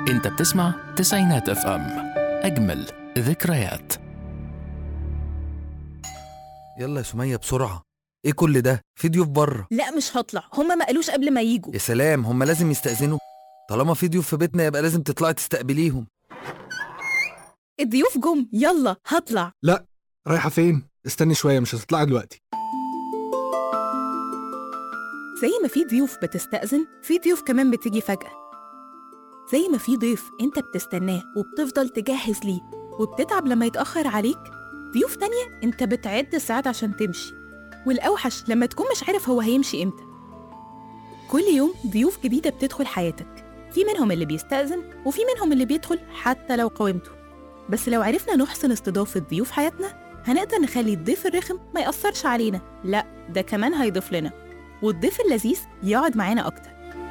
انت بتسمع تسعينات اف ام اجمل ذكريات يلا يا سمية بسرعة ايه كل ده في ضيوف بره لا مش هطلع هما ما قالوش قبل ما يجوا يا سلام هم لازم يستأذنوا طالما في ضيوف في بيتنا يبقى لازم تطلعي تستقبليهم الضيوف جم يلا هطلع لا رايحة فين؟ استني شوية مش هتطلعي دلوقتي زي ما في ضيوف بتستأذن في ضيوف كمان بتيجي فجأة زي ما في ضيف انت بتستناه وبتفضل تجهز ليه وبتتعب لما يتأخر عليك ضيوف تانية انت بتعد الساعات عشان تمشي والأوحش لما تكون مش عارف هو هيمشي امتى كل يوم ضيوف جديدة بتدخل حياتك في منهم اللي بيستأذن وفي منهم اللي بيدخل حتى لو قاومته بس لو عرفنا نحسن استضافة ضيوف حياتنا هنقدر نخلي الضيف الرخم ما يأثرش علينا لا ده كمان هيضيف لنا والضيف اللذيذ يقعد معانا أكتر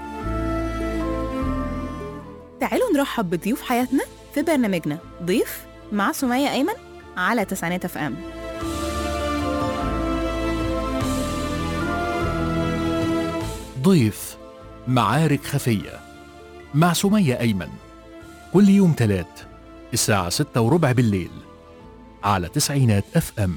تعالوا نرحب بضيوف حياتنا في برنامجنا ضيف مع سمية أيمن على تسعينات اف ام ضيف معارك خفية مع سمية أيمن كل يوم تلات الساعة ستة وربع بالليل على تسعينات اف ام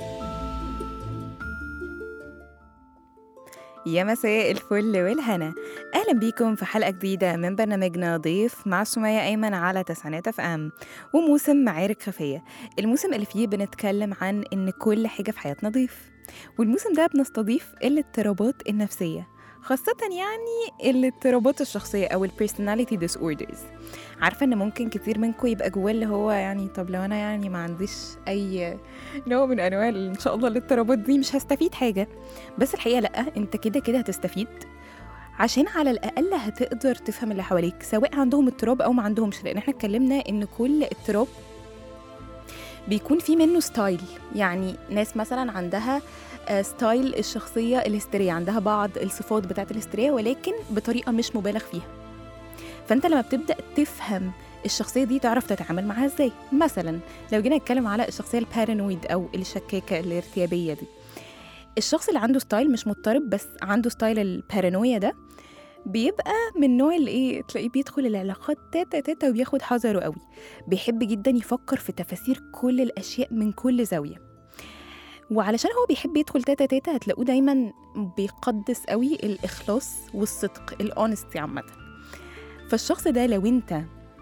يا مساء الفل والهنا اهلا بيكم في حلقه جديده من برنامجنا ضيف مع سمية ايمن على تسعينات اف ام وموسم معارك خفيه الموسم اللي فيه بنتكلم عن ان كل حاجه في حياتنا ضيف والموسم ده بنستضيف الاضطرابات النفسيه خاصة يعني الاضطرابات الشخصية أو ال personality disorders عارفة إن ممكن كتير منكم يبقى جواه اللي هو يعني طب لو أنا يعني ما عنديش أي نوع من أنواع ال- إن شاء الله الاضطرابات دي مش هستفيد حاجة بس الحقيقة لأ أنت كده كده هتستفيد عشان على الأقل هتقدر تفهم اللي حواليك سواء عندهم اضطراب أو ما عندهمش لأن احنا اتكلمنا إن كل اضطراب بيكون في منه ستايل يعني ناس مثلا عندها آه، ستايل الشخصية الهستيرية عندها بعض الصفات بتاعت الهستيرية ولكن بطريقة مش مبالغ فيها فأنت لما بتبدأ تفهم الشخصية دي تعرف تتعامل معاها ازاي مثلا لو جينا نتكلم على الشخصية البارانويد أو الشكاكة الارتيابية دي الشخص اللي عنده ستايل مش مضطرب بس عنده ستايل البارانويا ده بيبقى من نوع اللي ايه تلاقيه بيدخل العلاقات تاتا تاتا وبياخد حذره قوي بيحب جدا يفكر في تفاسير كل الاشياء من كل زاويه وعلشان هو بيحب يدخل تاتا تاتا هتلاقوه دايما بيقدس قوي الاخلاص والصدق الاونستي عامه فالشخص ده لو انت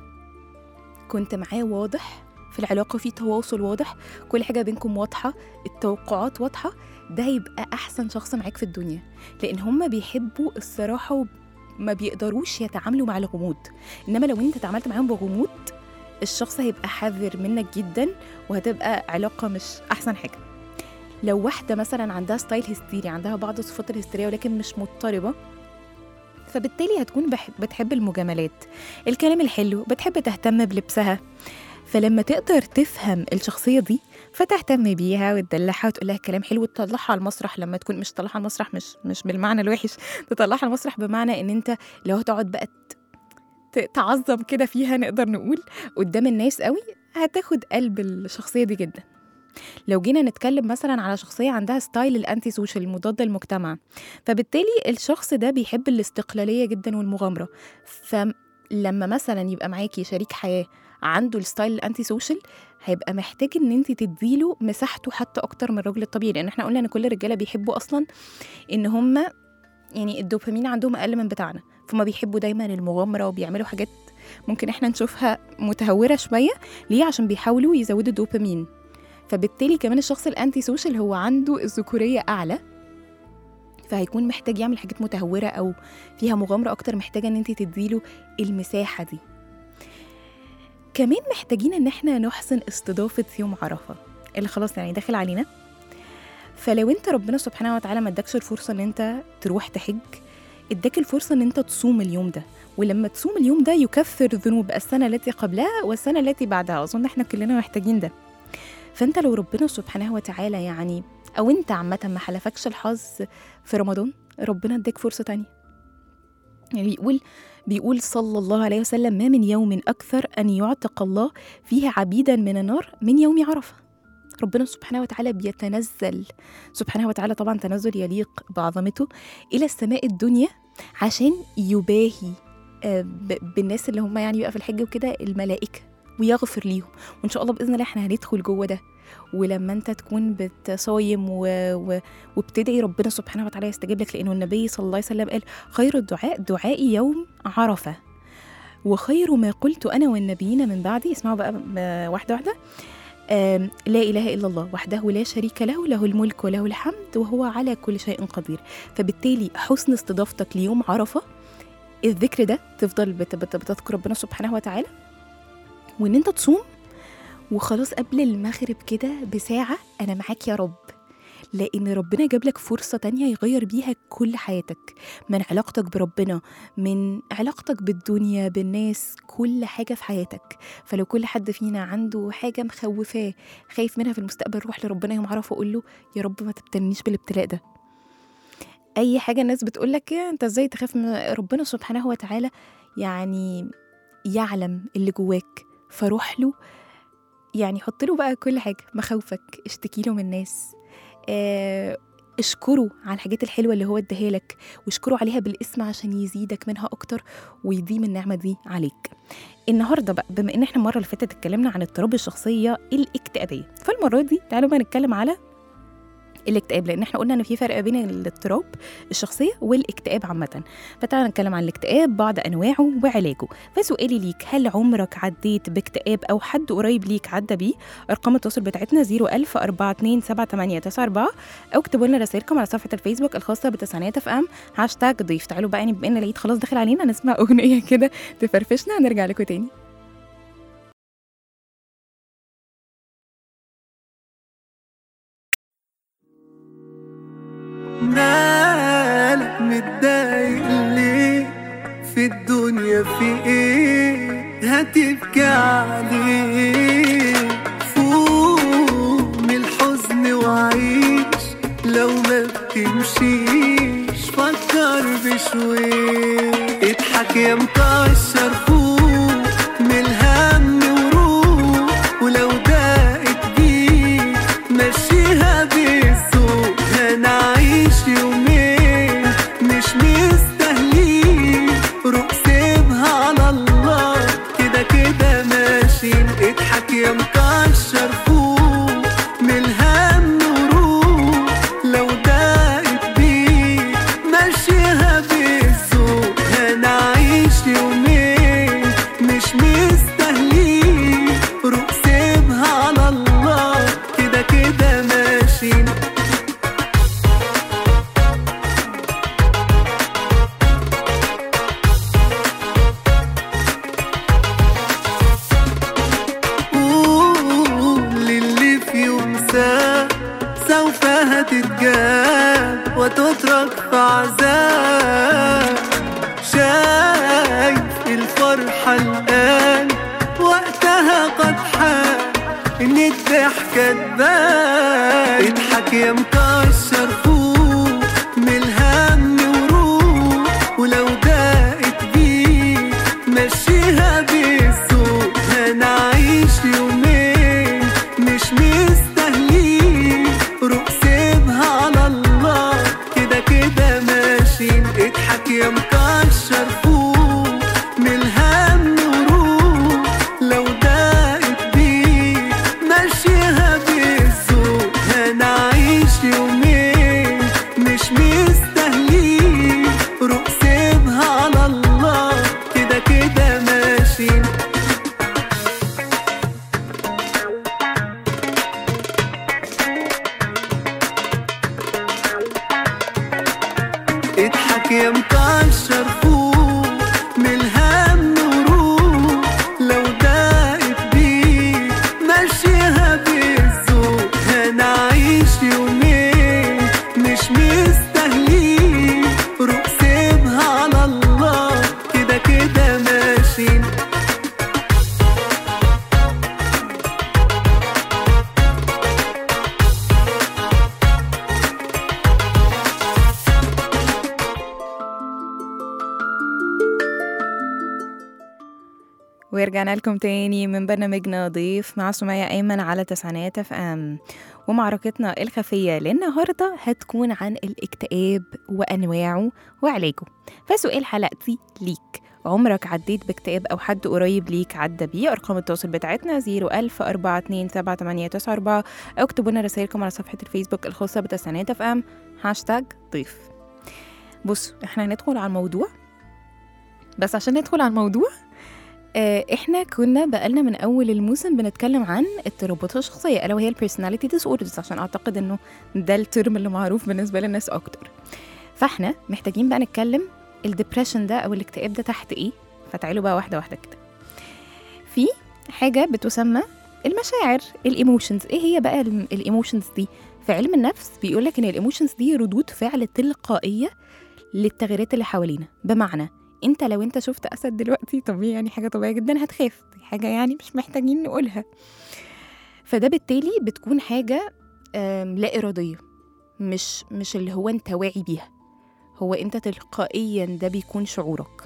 كنت معاه واضح في العلاقه في تواصل واضح كل حاجه بينكم واضحه التوقعات واضحه ده هيبقى احسن شخص معاك في الدنيا لان هم بيحبوا الصراحه وما بيقدروش يتعاملوا مع الغموض انما لو انت تعاملت معاهم بغموض الشخص هيبقى حذر منك جدا وهتبقى علاقه مش احسن حاجه لو واحده مثلا عندها ستايل هستيري عندها بعض صفات الهستيريه ولكن مش مضطربه فبالتالي هتكون بح- بتحب المجاملات الكلام الحلو بتحب تهتم بلبسها فلما تقدر تفهم الشخصيه دي فتهتم بيها وتدلعها وتقول لها كلام حلو وتطلعها على المسرح لما تكون مش تطلعها على المسرح مش مش بالمعنى الوحش تطلعها على المسرح بمعنى ان انت لو تقعد بقى ت- ت- تعظم كده فيها نقدر نقول قدام الناس قوي هتاخد قلب الشخصيه دي جدا لو جينا نتكلم مثلا على شخصيه عندها ستايل الانتي سوشيال مضاد للمجتمع فبالتالي الشخص ده بيحب الاستقلاليه جدا والمغامره فلما مثلا يبقى معاكي شريك حياه عنده الستايل الانتي سوشيال هيبقى محتاج ان انت تديله مساحته حتى اكتر من الراجل الطبيعي لان احنا قلنا ان كل الرجاله بيحبوا اصلا ان هم يعني الدوبامين عندهم اقل من بتاعنا فما بيحبوا دايما المغامره وبيعملوا حاجات ممكن احنا نشوفها متهوره شويه ليه عشان بيحاولوا يزودوا الدوبامين فبالتالي كمان الشخص الانتي سوشيال هو عنده الذكوريه اعلى فهيكون محتاج يعمل حاجات متهوره او فيها مغامره اكتر محتاجه ان انت تديله المساحه دي كمان محتاجين ان احنا نحسن استضافه يوم عرفه اللي خلاص يعني داخل علينا فلو انت ربنا سبحانه وتعالى ما ادكش الفرصه ان انت تروح تحج اداك الفرصه ان انت تصوم اليوم ده ولما تصوم اليوم ده يكفر ذنوب السنه التي قبلها والسنه التي بعدها اظن احنا كلنا محتاجين ده فانت لو ربنا سبحانه وتعالى يعني او انت عامه ما حلفكش الحظ في رمضان ربنا اداك فرصه تانية يعني بيقول بيقول صلى الله عليه وسلم ما من يوم أكثر أن يعتق الله فيه عبيدا من النار من يوم عرفة ربنا سبحانه وتعالى بيتنزل سبحانه وتعالى طبعا تنزل يليق بعظمته إلى السماء الدنيا عشان يباهي آه، ب- بالناس اللي هم يعني بقى في الحج وكده الملائكه ويغفر ليهم وان شاء الله باذن الله احنا هندخل جوه ده ولما انت تكون بتصايم و... و... وبتدعي ربنا سبحانه وتعالى يستجيب لك لانه النبي صلى الله عليه وسلم قال خير الدعاء دعائي يوم عرفه وخير ما قلت انا والنبيين من بعدي اسمعوا بقى م- واحده واحده آم، لا اله الا الله وحده لا شريك له له الملك وله الحمد وهو على كل شيء قدير فبالتالي حسن استضافتك ليوم عرفه الذكر ده تفضل بت- بت- بتذكر ربنا سبحانه وتعالى وان انت تصوم وخلاص قبل المغرب كده بساعة أنا معاك يا رب لأن ربنا جاب لك فرصة تانية يغير بيها كل حياتك من علاقتك بربنا من علاقتك بالدنيا بالناس كل حاجة في حياتك فلو كل حد فينا عنده حاجة مخوفاه خايف منها في المستقبل روح لربنا يوم عرفه وقول له يا رب ما تبتلنيش بالابتلاء ده أي حاجة الناس بتقول لك أنت إزاي تخاف من ربنا سبحانه وتعالى يعني يعلم اللي جواك فروح له يعني حط له بقى كل حاجه مخاوفك اشتكي له من الناس آه اشكره على الحاجات الحلوه اللي هو اداها لك واشكره عليها بالاسم عشان يزيدك منها اكتر ويديم النعمه دي عليك النهارده بقى بما ان احنا المره اللي فاتت اتكلمنا عن اضطراب الشخصيه الاكتئابيه فالمره دي تعالوا بقى نتكلم على الاكتئاب لان احنا قلنا ان في فرق بين الاضطراب الشخصيه والاكتئاب عامه فتعالى نتكلم عن الاكتئاب بعض انواعه وعلاجه فسؤالي ليك هل عمرك عديت باكتئاب او حد قريب ليك عدى بيه ارقام التواصل بتاعتنا 01000 427 او اكتبوا لنا رسائلكم على صفحه الفيسبوك الخاصه بتسعينات اف ام هاشتاج ضيف تعالوا بقى يعني بما ان العيد خلاص داخل علينا نسمع اغنيه كده تفرفشنا ونرجع لكم تاني مالك متضايق ليه في الدنيا في ايه هتبكي عليه فوق من الحزن وعيش لو ما بتمشيش فكر بشويش اضحك يا مكشر فوق من الهم وروح ولو ضاقت بيك مشيها بالذوق هنعيش يومين مش مستاهلين روح سيبها على الله كده كده ماشيين اضحك يا مكشر فوق من الهم وروح لو ضاقت بيك مشيها بالذوق هنعيش يومين مش مستاهلين روح سيبها على الله كده كده ماشيين قول للي في يوم ساعة سوف هتتجاب وتترك في عذاب شايف الفرحة الآن وقتها قد حان إن الضحكة تبان اضحك يا مكشر فوق من الهم وروح ولو ضاقت بيك مشيها بالذوق هنعيش يومين مش مستاهلين روح سيبها على الله كده كده ماشيين اضحك يا مكشر فوق من الهم وروح لو ضاقت بيك مشيها بالذوق هنعيش يومين مش مستاهلين روح سيبها على الله كده كده ماشيين اضحك يا مكشر فوق من الهم وروح لو ضاقت بيك مشيها بالذوق هنعيش يومين مش مستاهلين روح سيبها على الله كده كده ماشيين ورجعنا لكم تاني من برنامجنا ضيف مع سمية أيمن على تسعينات اف ام ومعركتنا الخفية للنهاردة هتكون عن الاكتئاب وأنواعه وعلاجه فسؤال حلقتي ليك عمرك عديت باكتئاب أو حد قريب ليك عدى بيه أرقام التواصل بتاعتنا 01000 427 أو اكتبوا لنا رسائلكم على صفحة الفيسبوك الخاصة بتسعينات اف ام هاشتاج ضيف بصوا احنا هندخل على الموضوع بس عشان ندخل على الموضوع آه، احنا كنا بقالنا من اول الموسم بنتكلم عن اضطرابات الشخصيه الا وهي البيرسوناليتي ديس اوردرز عشان اعتقد انه ده الترم اللي معروف بالنسبه للناس اكتر فاحنا محتاجين بقى نتكلم الدبريشن ده او الاكتئاب ده تحت ايه فتعالوا بقى واحده واحده كده في حاجه بتسمى المشاعر الايموشنز ايه هي بقى الايموشنز دي في علم النفس بيقول لك ان الايموشنز دي ردود فعل تلقائيه للتغييرات اللي حوالينا بمعنى انت لو انت شفت اسد دلوقتي طبيعي يعني حاجه طبيعيه جدا هتخاف دي حاجه يعني مش محتاجين نقولها فده بالتالي بتكون حاجه آم، لا اراديه مش مش اللي هو انت واعي بيها هو انت تلقائيا ده بيكون شعورك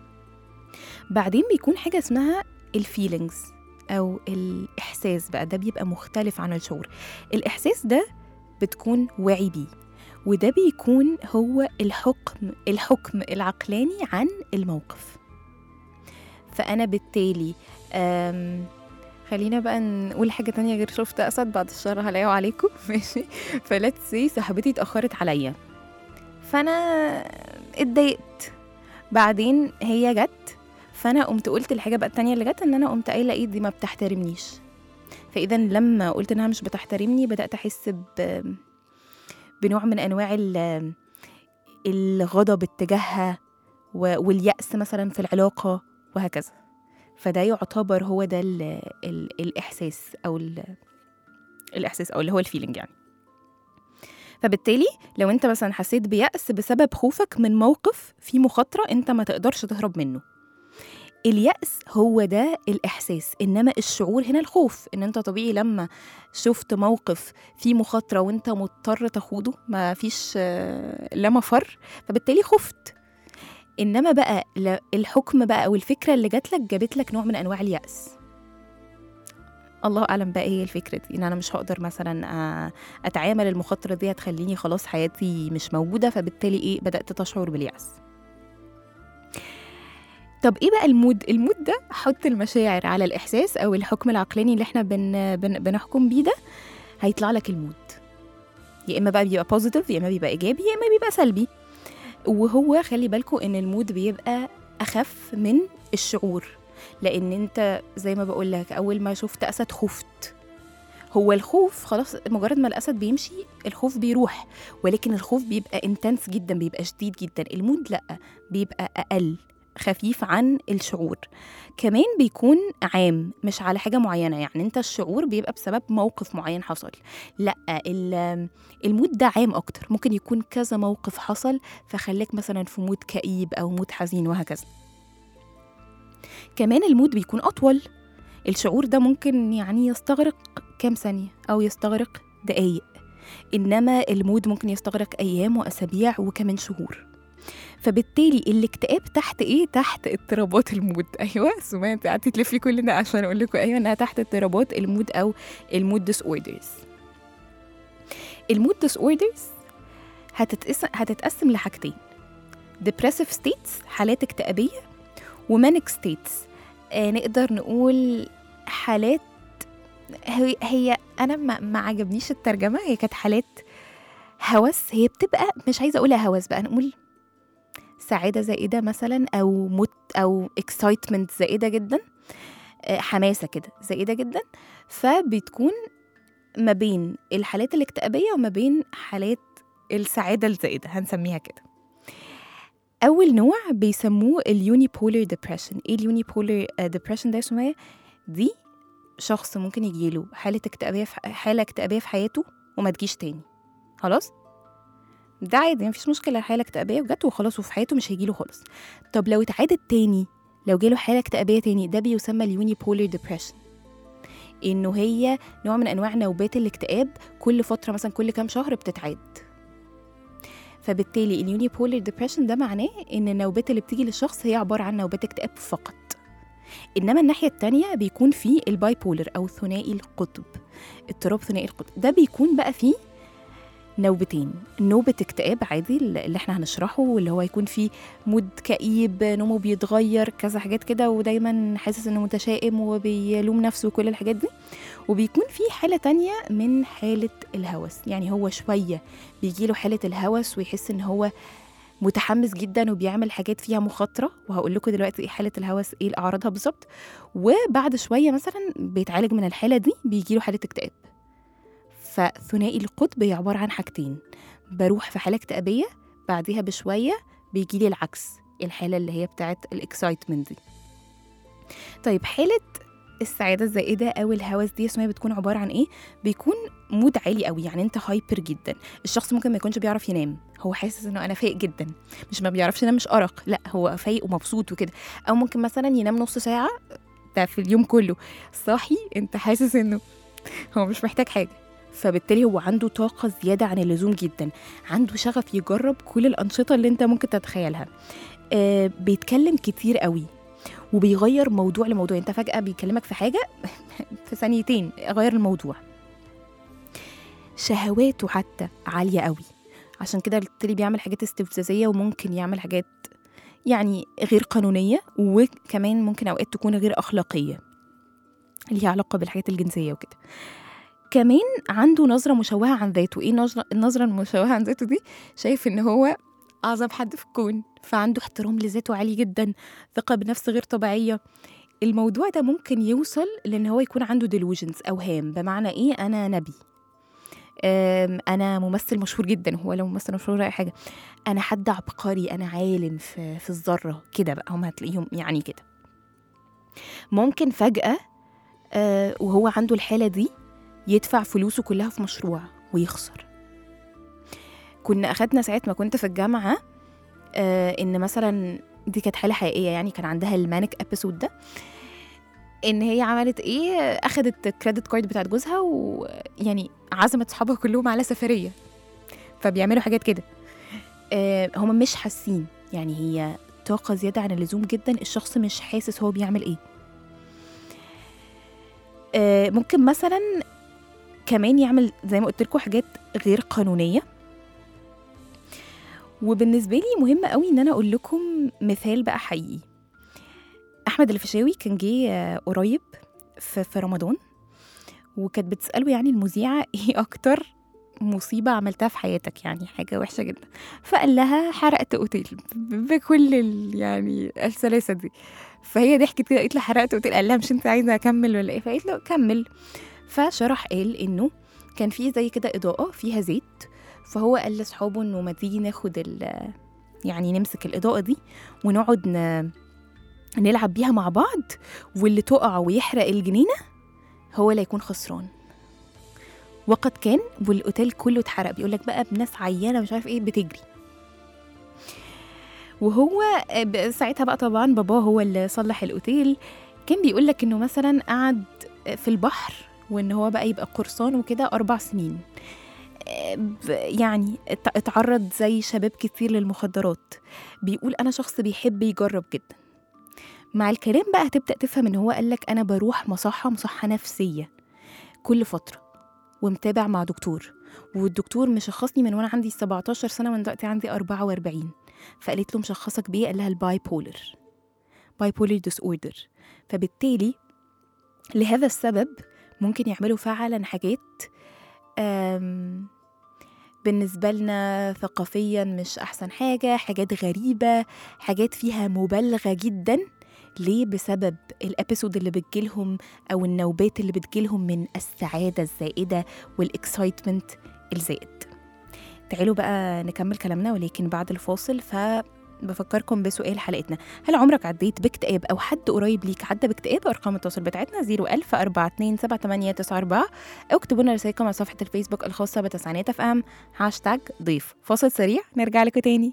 بعدين بيكون حاجه اسمها الفيلينجز او الاحساس بقى ده بيبقى مختلف عن الشعور الاحساس ده بتكون واعي بيه وده بيكون هو الحكم الحكم العقلاني عن الموقف فأنا بالتالي أم خلينا بقى نقول حاجة تانية غير شفت أسد بعد الشر هلاقيه عليكم ماشي فلات سي صاحبتي اتأخرت عليا فأنا اتضايقت بعدين هي جت فأنا قمت قلت الحاجة بقى التانية اللي جت إن أنا قمت قايلة إيه دي ما بتحترمنيش فإذا لما قلت إنها مش بتحترمني بدأت أحس ب بنوع من انواع ال- الغضب اتجاهها و- واليأس مثلا في العلاقة وهكذا فده يعتبر هو ده ال ال الإحساس أو ال الإحساس أو اللي هو الفيلينج يعني فبالتالي لو انت مثلا حسيت بيأس بسبب خوفك من موقف فيه مخاطرة انت ما تقدرش تهرب منه اليأس هو ده الإحساس إنما الشعور هنا الخوف إن أنت طبيعي لما شفت موقف فيه مخاطرة وأنت مضطر تخوضه ما فيش آه، لا مفر فبالتالي خفت إنما بقى ل- الحكم بقى أو الفكرة اللي جات لك جابت لك نوع من أنواع اليأس الله أعلم بقى إيه هي الفكرة دي إن أنا مش هقدر مثلا آه، أتعامل المخاطرة دي هتخليني خلاص حياتي مش موجودة فبالتالي إيه بدأت تشعر باليأس طب ايه بقى المود المود ده حط المشاعر على الاحساس او الحكم العقلاني اللي احنا بن بن بنحكم بيه ده هيطلع لك المود يا اما بقى بيبقى بوزيتيف يا اما بيبقى ايجابي يا اما بيبقى سلبي وهو خلي بالكم ان المود بيبقى اخف من الشعور لان انت زي ما بقول لك اول ما شفت اسد خفت هو الخوف خلاص مجرد ما الاسد بيمشي الخوف بيروح ولكن الخوف بيبقى انتنس جدا بيبقى شديد جدا المود لا بيبقى اقل خفيف عن الشعور كمان بيكون عام مش على حاجة معينة يعني انت الشعور بيبقى بسبب موقف معين حصل لا ال- المود ده عام اكتر ممكن يكون كذا موقف حصل فخلاك مثلا في مود كئيب او مود حزين وهكذا كمان المود بيكون اطول الشعور ده ممكن يعني يستغرق كام ثانية او يستغرق دقايق انما المود ممكن يستغرق ايام واسابيع وكمان شهور فبالتالي الاكتئاب تحت ايه تحت اضطرابات المود ايوه سمعت انت قعدتي تلفي كل ده عشان اقول لكم ايوه انها تحت اضطرابات المود او المود ديس اوردرز المود ديس اوردرز هتتقسم هتتقسم لحاجتين depressive states حالات اكتئابيه ومانيك ستيتس آه نقدر نقول حالات هي, هي انا ما, ما عجبنيش الترجمه هي كانت حالات هوس هي بتبقى مش عايزه اقولها هوس بقى نقول سعاده زائده مثلا او مت او اكسايتمنت زائده جدا آه، حماسه كده زائده جدا فبتكون ما بين الحالات الاكتئابيه وما بين حالات السعاده الزائده هنسميها كده اول نوع بيسموه اليوني بولر ديبريشن ايه اليوني بولر ديبريشن ده يا سمية دي شخص ممكن يجيله حاله اكتئابيه في حاله اكتئابيه في حياته وما تجيش تاني خلاص ده عادي مفيش مشكله حاله اكتئابيه وجت وخلاص وفي حياته مش هيجيله خالص طب لو اتعادت تاني لو جاله حاله اكتئابيه تاني ده بيسمى اليوني بولر ديبريشن انه هي نوع من انواع نوبات الاكتئاب كل فتره مثلا كل كام شهر بتتعاد فبالتالي اليوني بولر ديبريشن ده معناه ان النوبات اللي بتيجي للشخص هي عباره عن نوبات اكتئاب فقط انما الناحيه التانية بيكون فيه الباي بولر او ثنائي القطب اضطراب ثنائي القطب ده بيكون بقى فيه نوبتين نوبة اكتئاب عادي اللي احنا هنشرحه واللي هو يكون فيه مود كئيب نومه بيتغير كذا حاجات كده ودايما حاسس انه متشائم وبيلوم نفسه وكل الحاجات دي وبيكون في حالة تانية من حالة الهوس يعني هو شوية بيجيله حالة الهوس ويحس ان هو متحمس جدا وبيعمل حاجات فيها مخاطرة وهقول لكم دلوقتي ايه حالة الهوس ايه اعراضها بالظبط وبعد شوية مثلا بيتعالج من الحالة دي بيجيله حالة اكتئاب فثنائي القطب هي عبارة عن حاجتين بروح في حالة اكتئابية بعديها بشوية بيجيلي العكس الحالة اللي هي بتاعت الاكسايتمنت دي طيب حالة السعادة الزائدة أو الهوس دي اسمها بتكون عبارة عن إيه؟ بيكون مود عالي قوي يعني أنت هايبر جدا الشخص ممكن ما يكونش بيعرف ينام هو حاسس إنه أنا فايق جدا مش ما بيعرفش ينام مش أرق لا هو فايق ومبسوط وكده أو ممكن مثلا ينام نص ساعة ده في اليوم كله صاحي أنت حاسس إنه هو مش محتاج حاجة فبالتالي هو عنده طاقة زيادة عن اللزوم جدا عنده شغف يجرب كل الأنشطة اللي أنت ممكن تتخيلها آه بيتكلم كتير قوي وبيغير موضوع لموضوع انت فجأة بيكلمك في حاجة في ثانيتين غير الموضوع شهواته حتى عالية قوي عشان كده قلت لي بيعمل حاجات استفزازية وممكن يعمل حاجات يعني غير قانونية وكمان ممكن أوقات تكون غير أخلاقية ليها علاقة بالحاجات الجنسية وكده كمان عنده نظرة مشوهة عن ذاته ايه نظرة النظرة المشوهة عن ذاته دي شايف ان هو أعظم حد في الكون فعنده احترام لذاته عالي جدا ثقة بنفس غير طبيعية الموضوع ده ممكن يوصل لان هو يكون عنده ديلوجنز اوهام بمعنى ايه انا نبي أم، انا ممثل مشهور جدا هو لو ممثل مشهور ولا اي حاجه انا حد عبقري انا عالم في في الذره كده بقى هم هتلاقيهم يعني كده ممكن فجاه آه وهو عنده الحاله دي يدفع فلوسه كلها في مشروع ويخسر كنا اخدنا ساعه ما كنت في الجامعه آه ان مثلا دي كانت حاله حقيقيه يعني كان عندها المانيك ابيسود ده ان هي عملت ايه اخدت الكريدت كارد بتاعت جوزها ويعني عزمت صحابها كلهم على سفريه فبيعملوا حاجات كده آه هم مش حاسين يعني هي طاقة زيادة عن اللزوم جدا الشخص مش حاسس هو بيعمل ايه آه ممكن مثلا كمان يعمل زي ما قلت لكم حاجات غير قانونية وبالنسبة لي مهم قوي ان انا اقول لكم مثال بقى حقيقي احمد الفيشاوي كان جه آه، قريب في, في رمضان وكانت بتساله يعني المذيعه ايه اكتر مصيبه عملتها في حياتك يعني حاجه وحشه جدا فقال لها حرقت اوتيل ب- بكل ال يعني السلاسه دي فهي ضحكت كده قالت له حرقت اوتيل قال لها مش انت عايزه اكمل ولا ايه فقالت له كمل فشرح قال انه كان في زي كده اضاءه فيها زيت فهو قال لاصحابه انه ما تيجي ناخد ال يعني نمسك الاضاءه دي ونقعد ن... نلعب بيها مع بعض واللي تقع ويحرق الجنينة هو اللي هيكون خسران وقد كان والاوتيل كله اتحرق بيقول لك بقى بناس عيانه مش عارف ايه بتجري وهو ب- ساعتها بقى طبعا باباه هو اللي صلح الاوتيل كان بيقول لك انه مثلا قعد في البحر وان هو بقى يبقى قرصان وكده اربع سنين ب- يعني ات- اتعرض زي شباب كتير للمخدرات بيقول انا شخص بيحب يجرب جدا مع الكلام بقى هتبدأ تفهم ان هو قالك انا بروح مصحة مصحة نفسية كل فترة ومتابع مع دكتور والدكتور مشخصني من وانا عندي 17 سنة من دلوقتي عندي 44 فقالت له مشخصك بيه قال لها الباي بولر باي بولر ديس اوردر فبالتالي لهذا السبب ممكن يعملوا فعلا حاجات أم بالنسبة لنا ثقافيا مش أحسن حاجة حاجات غريبة حاجات فيها مبالغة جدا ليه بسبب الابيسود اللي بتجيلهم او النوبات اللي بتجيلهم من السعاده الزائده والاكسايتمنت الزائد تعالوا بقى نكمل كلامنا ولكن بعد الفاصل ف بفكركم بسؤال حلقتنا هل عمرك عديت باكتئاب او حد قريب ليك عدى باكتئاب ارقام التواصل بتاعتنا 01000 427 او اكتبوا لنا رسائلكم على صفحه الفيسبوك الخاصه بتسعينات اف ام هاشتاج ضيف فاصل سريع نرجع لكم تاني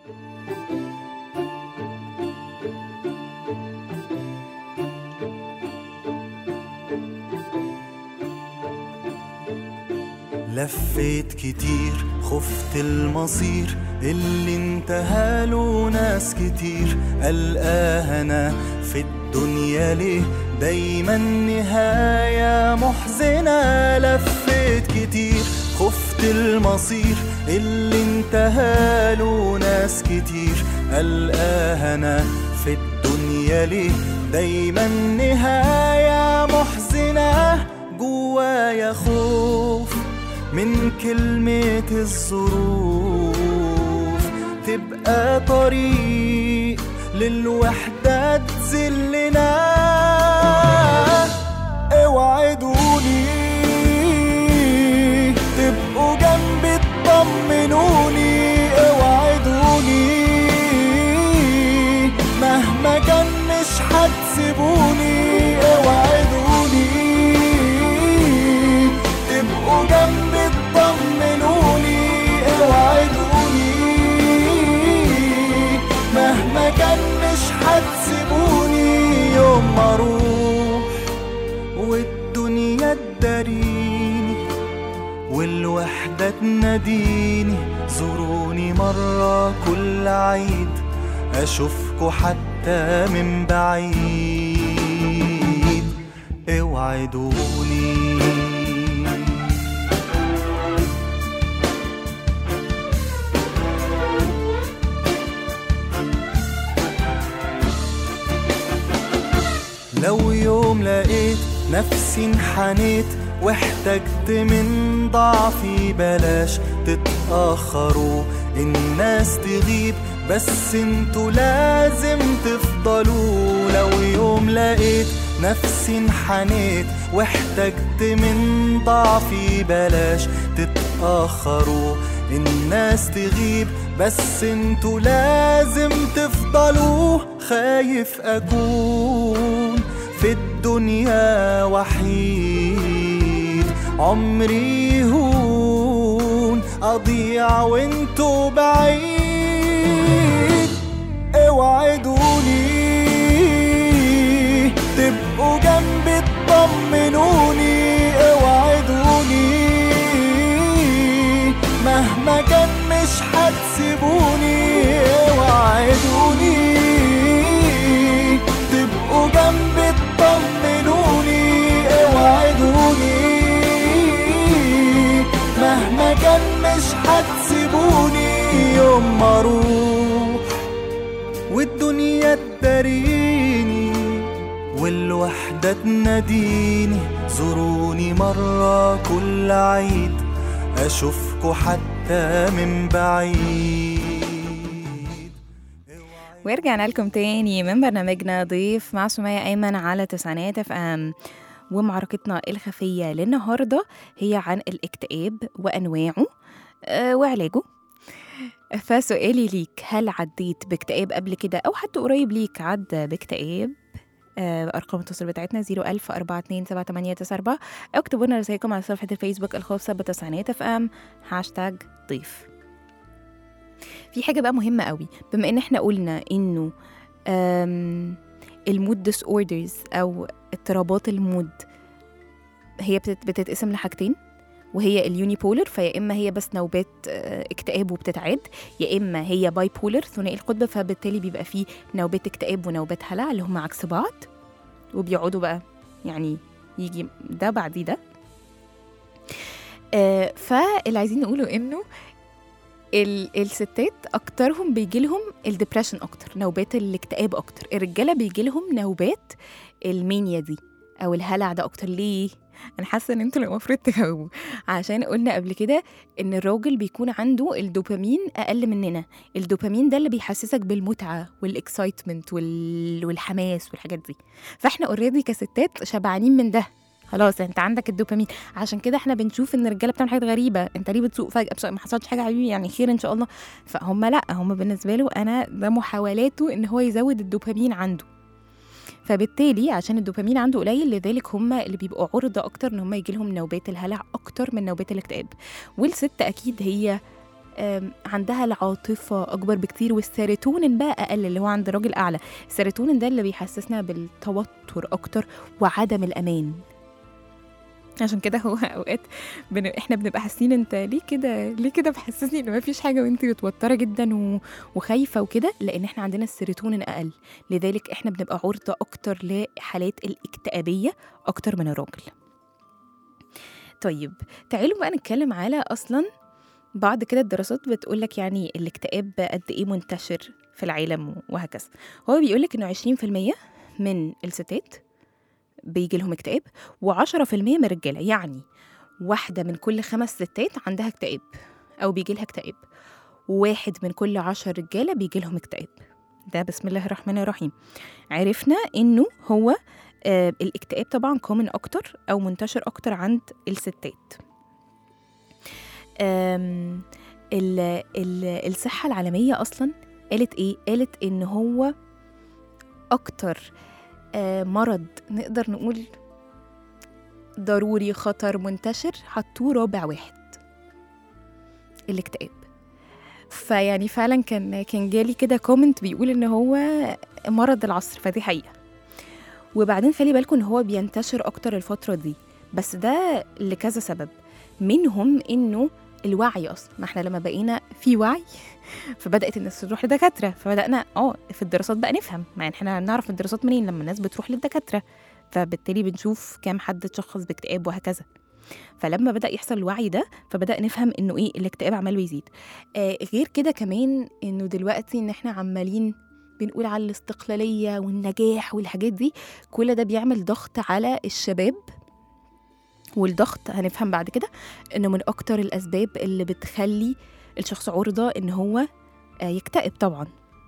لفيت كتير خفت المصير اللي انتهى له ناس كتير ألقاها أنا في الدنيا ليه دايما نهاية محزنة لفيت كتير خفت خفت المصير اللي انتهى له ناس كتير ألقاها أنا في الدنيا ليه دايما نهاية محزنة جوايا خوف من كلمة الظروف تبقى طريق للوحدة تذلنا اوعدوني تبقوا جنبي تطمنوني اوعدوني مهما كان مش هتسيبوني اوعدوني تبقوا جنبي تطمنوني اوعدوني مهما كان مش هتسيبوني يوم ما اروح والدنيا تداريني والوحدة تناديني زوروني مرة كل عيد أشوفكوا حتى من بعيد اوعدوني لو يوم لقيت نفسي انحنيت واحتجت من ضعفي بلاش تتأخروا الناس تغيب بس انتوا لازم تفضلوا لو يوم لقيت نفسي انحنيت واحتجت من ضعفي بلاش تتأخروا الناس تغيب بس انتوا لازم تفضلوا خايف اكون في الدنيا وحيد عمري يهون اضيع وانتوا بعيد اوعدوني تبقوا جنبي تطمنوني اوعدوني مهما كان مش هتسيبوني اوعدوني تبقوا جنبي تطمنوني اوعدوني مهما كان مش هتسيبوني يوم ما اروح والدنيا تداريني والوحدة تناديني زوروني مرة كل عيد أشوفكوا حتى من بعيد ورجعنا لكم تاني من برنامجنا ضيف مع سمية أيمن على تسعينات اف ام ومعركتنا الخفية للنهاردة هي عن الاكتئاب وأنواعه آه، وعلاجه فسؤالي ليك هل عديت باكتئاب قبل كده أو حتى قريب ليك عدى باكتئاب آه، أرقام التواصل بتاعتنا 01000 4278894 أو اكتبوا لنا رسائلكم على صفحة الفيسبوك الخاصة بتسعينات اف ام هاشتاج ضيف في حاجة بقى مهمة قوي بما ان احنا قلنا انه آم، المود ديس اوردرز او اضطرابات المود هي بتت- بتتقسم لحاجتين وهي اليوني بولر فيا اما هي بس نوبات آه، اكتئاب وبتتعاد يا اما هي باي بولر ثنائي القطب فبالتالي بيبقى فيه نوبات اكتئاب ونوبات هلع اللي هم عكس بعض وبيقعدوا بقى يعني يجي ده بعد ده آه فاللي عايزين نقوله انه ال- الستات اكترهم بيجي لهم الدبريشن اكتر نوبات الاكتئاب اكتر الرجاله بيجي لهم نوبات المانيا دي او الهلع ده اكتر ليه انا حاسه ان انتوا اللي المفروض تجاوبوا عشان قلنا قبل كده ان الراجل بيكون عنده الدوبامين اقل مننا الدوبامين ده اللي بيحسسك بالمتعه والاكسايتمنت وال... والحماس والحاجات دي فاحنا اوريدي كستات شبعانين من ده خلاص انت عندك الدوبامين عشان كده احنا بنشوف ان الرجاله بتعمل حاجات غريبه انت ليه بتسوق فجاه بس ما حصلش حاجه يا حبيبي يعني خير ان شاء الله فهم لا هم بالنسبه له انا ده محاولاته ان هو يزود الدوبامين عنده فبالتالي عشان الدوبامين عنده قليل لذلك هم اللي بيبقوا عرضة أكتر إن هم يجي لهم نوبات الهلع أكتر من نوبات الاكتئاب والست أكيد هي آم، عندها العاطفة أكبر بكتير والسيروتونين بقى أقل اللي هو عند الراجل أعلى السيروتونين ده اللي بيحسسنا بالتوتر أكتر وعدم الأمان عشان كده هو اوقات بن... احنا بنبقى حاسين انت ليه كده ليه كده محسسني ان مفيش حاجه وانت متوتره جدا و... وخايفه وكده لان احنا عندنا السيروتونين اقل لذلك احنا بنبقى عرضه اكتر لحالات الاكتئابيه اكتر من الراجل طيب تعالوا بقى نتكلم على اصلا بعض كده الدراسات بتقول لك يعني الاكتئاب قد ايه منتشر في العالم وهكذا هو بيقول لك انه 20% من الستات بيجي لهم اكتئاب و10% من الرجاله يعني واحده من كل خمس ستات عندها اكتئاب او بيجي لها اكتئاب واحد من كل عشر رجاله بيجي لهم اكتئاب ده بسم الله الرحمن الرحيم عرفنا انه هو آه الاكتئاب طبعا كومن اكتر او منتشر اكتر عند الستات آم، ال ال الصحة العالمية أصلا قالت إيه؟ قالت إن هو أكتر آه، مرض نقدر نقول ضروري خطر منتشر حطوه رابع واحد الاكتئاب فيعني فعلا كان كان جالي كده كومنت بيقول ان هو مرض العصر فدي حقيقه وبعدين خلي بالكم ان هو بينتشر اكتر الفتره دي بس ده لكذا سبب منهم انه الوعي اصلا ما احنا لما بقينا في وعي فبدات الناس تروح لدكاتره فبدانا اه في الدراسات بقى نفهم ما احنا نعرف الدراسات منين لما الناس بتروح للدكاتره فبالتالي بنشوف كام حد اتشخص باكتئاب وهكذا فلما بدا يحصل الوعي ده فبدا نفهم انه ايه الاكتئاب عمال بيزيد آه غير كده كمان انه دلوقتي ان احنا عمالين بنقول على الاستقلاليه والنجاح والحاجات دي كل ده بيعمل ضغط على الشباب والضغط هنفهم بعد كده انه من اكتر الاسباب اللي بتخلي الشخص عرضه ان هو آه، يكتئب طبعا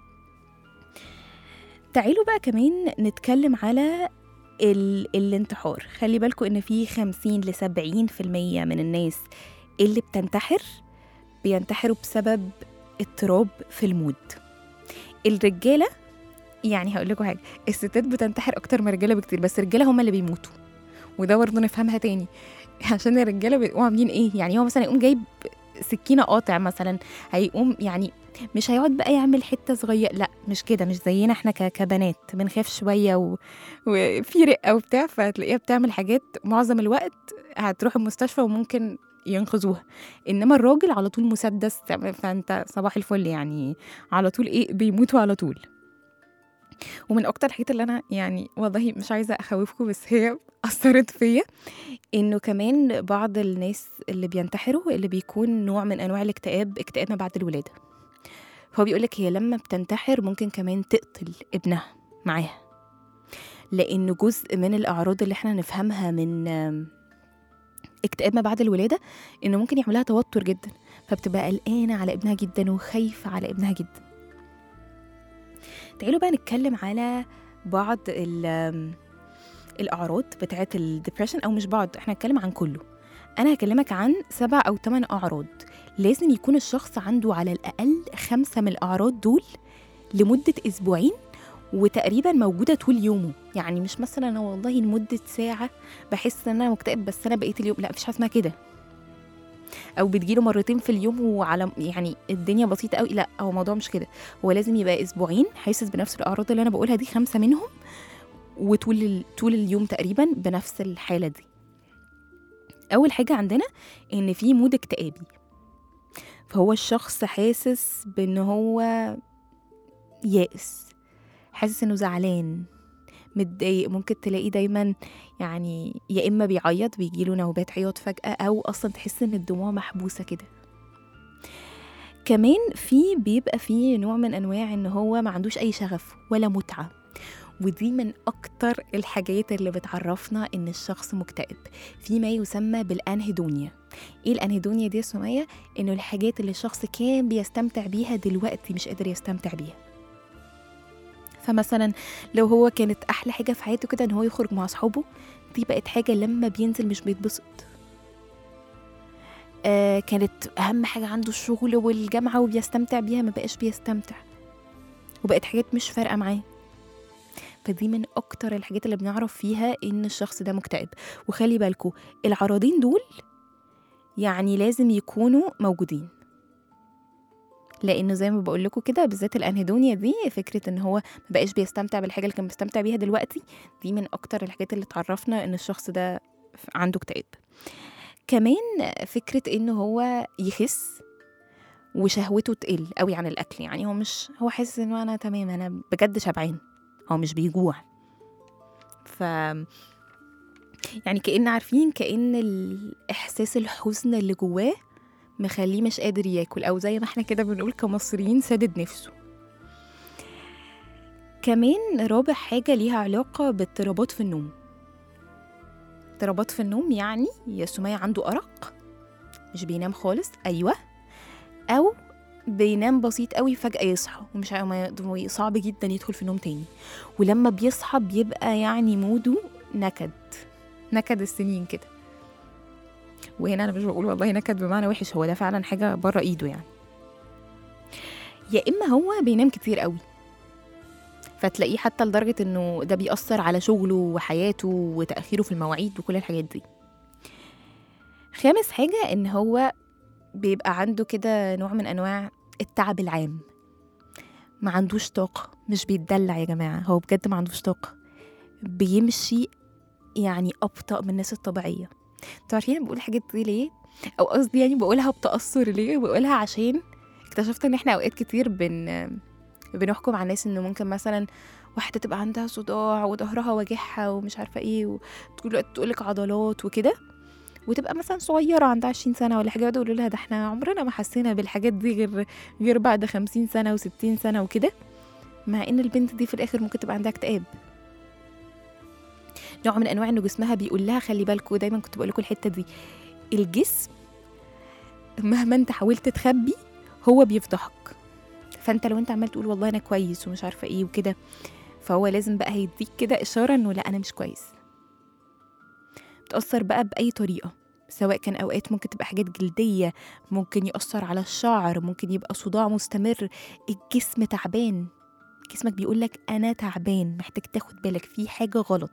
تعالوا بقى كمان نتكلم على ال... الانتحار خلي بالكم ان في 50 ل 70% من الناس اللي بتنتحر بينتحروا بسبب اضطراب في المود الرجاله يعني هقول لكم حاجه الستات بتنتحر اكتر من الرجاله بكتير بس الرجاله هم اللي بيموتوا وده برضه نفهمها تاني عشان الرجاله بيبقوا عاملين ايه يعني هو مثلا يقوم جايب سكينه قاطع مثلا هيقوم يعني مش هيقعد بقى يعمل حته صغيره لا مش كده مش زينا احنا ك- كبنات بنخاف شويه و... وفي رقه وبتاع فهتلاقيها بتعمل حاجات معظم الوقت هتروح المستشفى وممكن ينقذوها انما الراجل على طول مسدس فانت صباح الفل يعني على طول ايه بيموتوا على طول ومن اكتر الحاجات اللي انا يعني والله مش عايزه اخوفكم بس هي اثرت فيا انه كمان بعض الناس اللي بينتحروا اللي بيكون نوع من انواع الاكتئاب اكتئاب ما بعد الولاده هو بيقولك هي لما بتنتحر ممكن كمان تقتل ابنها معاها لأنه جزء من الأعراض اللي احنا نفهمها من آم، اكتئاب ما بعد الولادة إنه ممكن يعملها توتر جدا فبتبقى قلقانة على ابنها جدا وخايفة على ابنها جدا تعالوا بقى نتكلم على بعض ال- آم، الأعراض بتاعة الدبريشن أو مش بعض احنا هنتكلم عن كله أنا هكلمك عن سبع أو ثمان أعراض لازم يكون الشخص عنده على الأقل خمسة من الأعراض دول لمدة أسبوعين وتقريبا موجودة طول يومه يعني مش مثلا أنا والله لمدة ساعة بحس إن أنا مكتئب بس أنا بقيت اليوم لا مفيش حاجة اسمها كده أو بتجيله مرتين في اليوم وعلى يعني الدنيا بسيطة قوي لا هو الموضوع مش كده هو لازم يبقى أسبوعين حاسس بنفس الأعراض اللي أنا بقولها دي خمسة منهم وطول ال- طول اليوم تقريبا بنفس الحالة دي أول حاجة عندنا إن في مود اكتئابي فهو الشخص حاسس بان هو يائس حاسس انه زعلان متضايق ممكن تلاقيه دايما يعني يا اما بيعيط بيجيله نوبات عياط فجأة او اصلا تحس ان الدموع محبوسة كده كمان في بيبقى في نوع من انواع ان هو ما عندوش اي شغف ولا متعة ودي من اكتر الحاجات اللي بتعرفنا ان الشخص مكتئب في ما يسمى بالانهيدونيا ايه الانهيدونيا دي يا سمية انه الحاجات اللي الشخص كان بيستمتع بيها دلوقتي مش قادر يستمتع بيها فمثلا لو هو كانت احلى حاجه في حياته كده ان هو يخرج مع اصحابه دي بقت حاجه لما بينزل مش بيتبسط آه كانت اهم حاجه عنده الشغل والجامعه وبيستمتع بيها ما بقاش بيستمتع وبقت حاجات مش فارقه معاه فدي من اكتر الحاجات اللي بنعرف فيها ان الشخص ده مكتئب وخلي بالكوا العراضين دول يعني لازم يكونوا موجودين لانه زي ما بقول لكم كده بالذات الانهيدونيا دي فكره ان هو ما بقاش بيستمتع بالحاجه اللي كان بيستمتع بيها دلوقتي دي من اكتر الحاجات اللي تعرفنا ان الشخص ده عنده اكتئاب كمان فكره انه هو يخس وشهوته تقل قوي عن الاكل يعني هو مش هو حاسس انه انا تمام انا بجد شبعان هو مش بيجوع ف يعني كأن عارفين كأن الإحساس الحزن اللي جواه مخليه مش قادر ياكل أو زي ما احنا كده بنقول كمصريين سادد نفسه كمان رابع حاجة ليها علاقة باضطرابات في النوم اضطرابات في النوم يعني يا سمية عنده أرق مش بينام خالص أيوة أو بينام بسيط قوي فجأة يصحى ومش ع- ما- صعب جدا يدخل في النوم تاني ولما بيصحى بيبقى يعني موده نكد نكد السنين كده وهنا انا مش بقول والله نكد بمعنى وحش هو ده فعلا حاجه بره ايده يعني يا اما هو بينام كتير قوي فتلاقيه حتى لدرجه انه ده بيأثر على شغله وحياته وتأخيره في المواعيد وكل الحاجات دي خامس حاجه ان هو بيبقى عنده كده نوع من انواع التعب العام ما عندوش طاقه مش بيتدلع يا جماعه هو بجد ما عندوش طاقه بيمشي يعني ابطأ من الناس الطبيعيه انتوا عارفين أنا بقول الحاجات دي ليه او قصدي يعني بقولها بتأثر ليه بقولها عشان اكتشفت ان احنا اوقات كتير بن بنحكم على الناس انه ممكن مثلا واحده تبقى عندها صداع وظهرها واجعها ومش عارفه ايه وتقول تقولك عضلات وكده وتبقى مثلا صغيره عندها 20 سنه ولا حاجه يقعدوا يقولوا لها ده احنا عمرنا ما حسينا بالحاجات دي غير غير بعد 50 سنه و60 سنه وكده مع ان البنت دي في الاخر ممكن تبقى عندها اكتئاب نوع من انواع انه جسمها بيقول لها خلي بالكوا دايما كنت بقول لكم الحته دي الجسم مهما انت حاولت تخبي هو بيفضحك فانت لو انت عمال تقول والله انا كويس ومش عارفه ايه وكده فهو لازم بقى هيديك كده اشاره انه لا انا مش كويس بتاثر بقى باي طريقه سواء كان اوقات ممكن تبقى حاجات جلديه ممكن ياثر على الشعر ممكن يبقى صداع مستمر الجسم تعبان جسمك بيقول لك انا تعبان محتاج تاخد بالك في حاجه غلط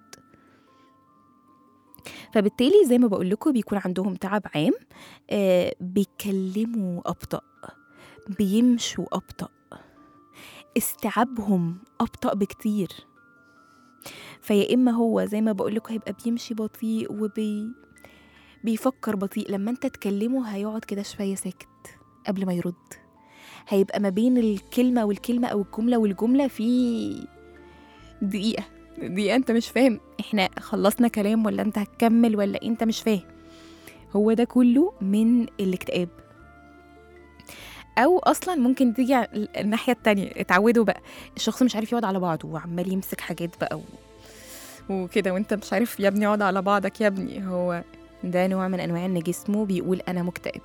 فبالتالي زي ما بقول لكم بيكون عندهم تعب عام آه بيتكلموا ابطا بيمشوا ابطا استيعابهم ابطا بكتير فيا اما هو زي ما بقول لكم هيبقى بيمشي بطيء وبي بيفكر بطيء لما انت تكلمه هيقعد كده شويه ساكت قبل ما يرد هيبقى ما بين الكلمه والكلمه او الجمله والجمله في دقيقه دقيقه انت مش فاهم احنا خلصنا كلام ولا انت هتكمل ولا انت مش فاهم هو ده كله من الاكتئاب او اصلا ممكن تيجي على الناحيه التانية اتعودوا بقى الشخص مش عارف يقعد على بعضه وعمال يمسك حاجات بقى و... وكده وانت مش عارف يا ابني اقعد على بعضك يا ابني هو ده نوع من انواع ان جسمه بيقول انا مكتئب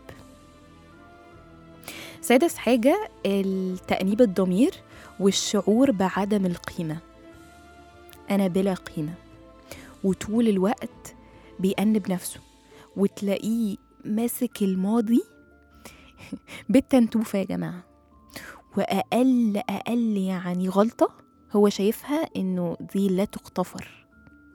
سادس حاجه التأنيب الضمير والشعور بعدم القيمه انا بلا قيمه وطول الوقت بيأنب نفسه وتلاقيه ماسك الماضي بالتنتوفة يا جماعة وأقل أقل يعني غلطة هو شايفها إنه دي لا تغتفر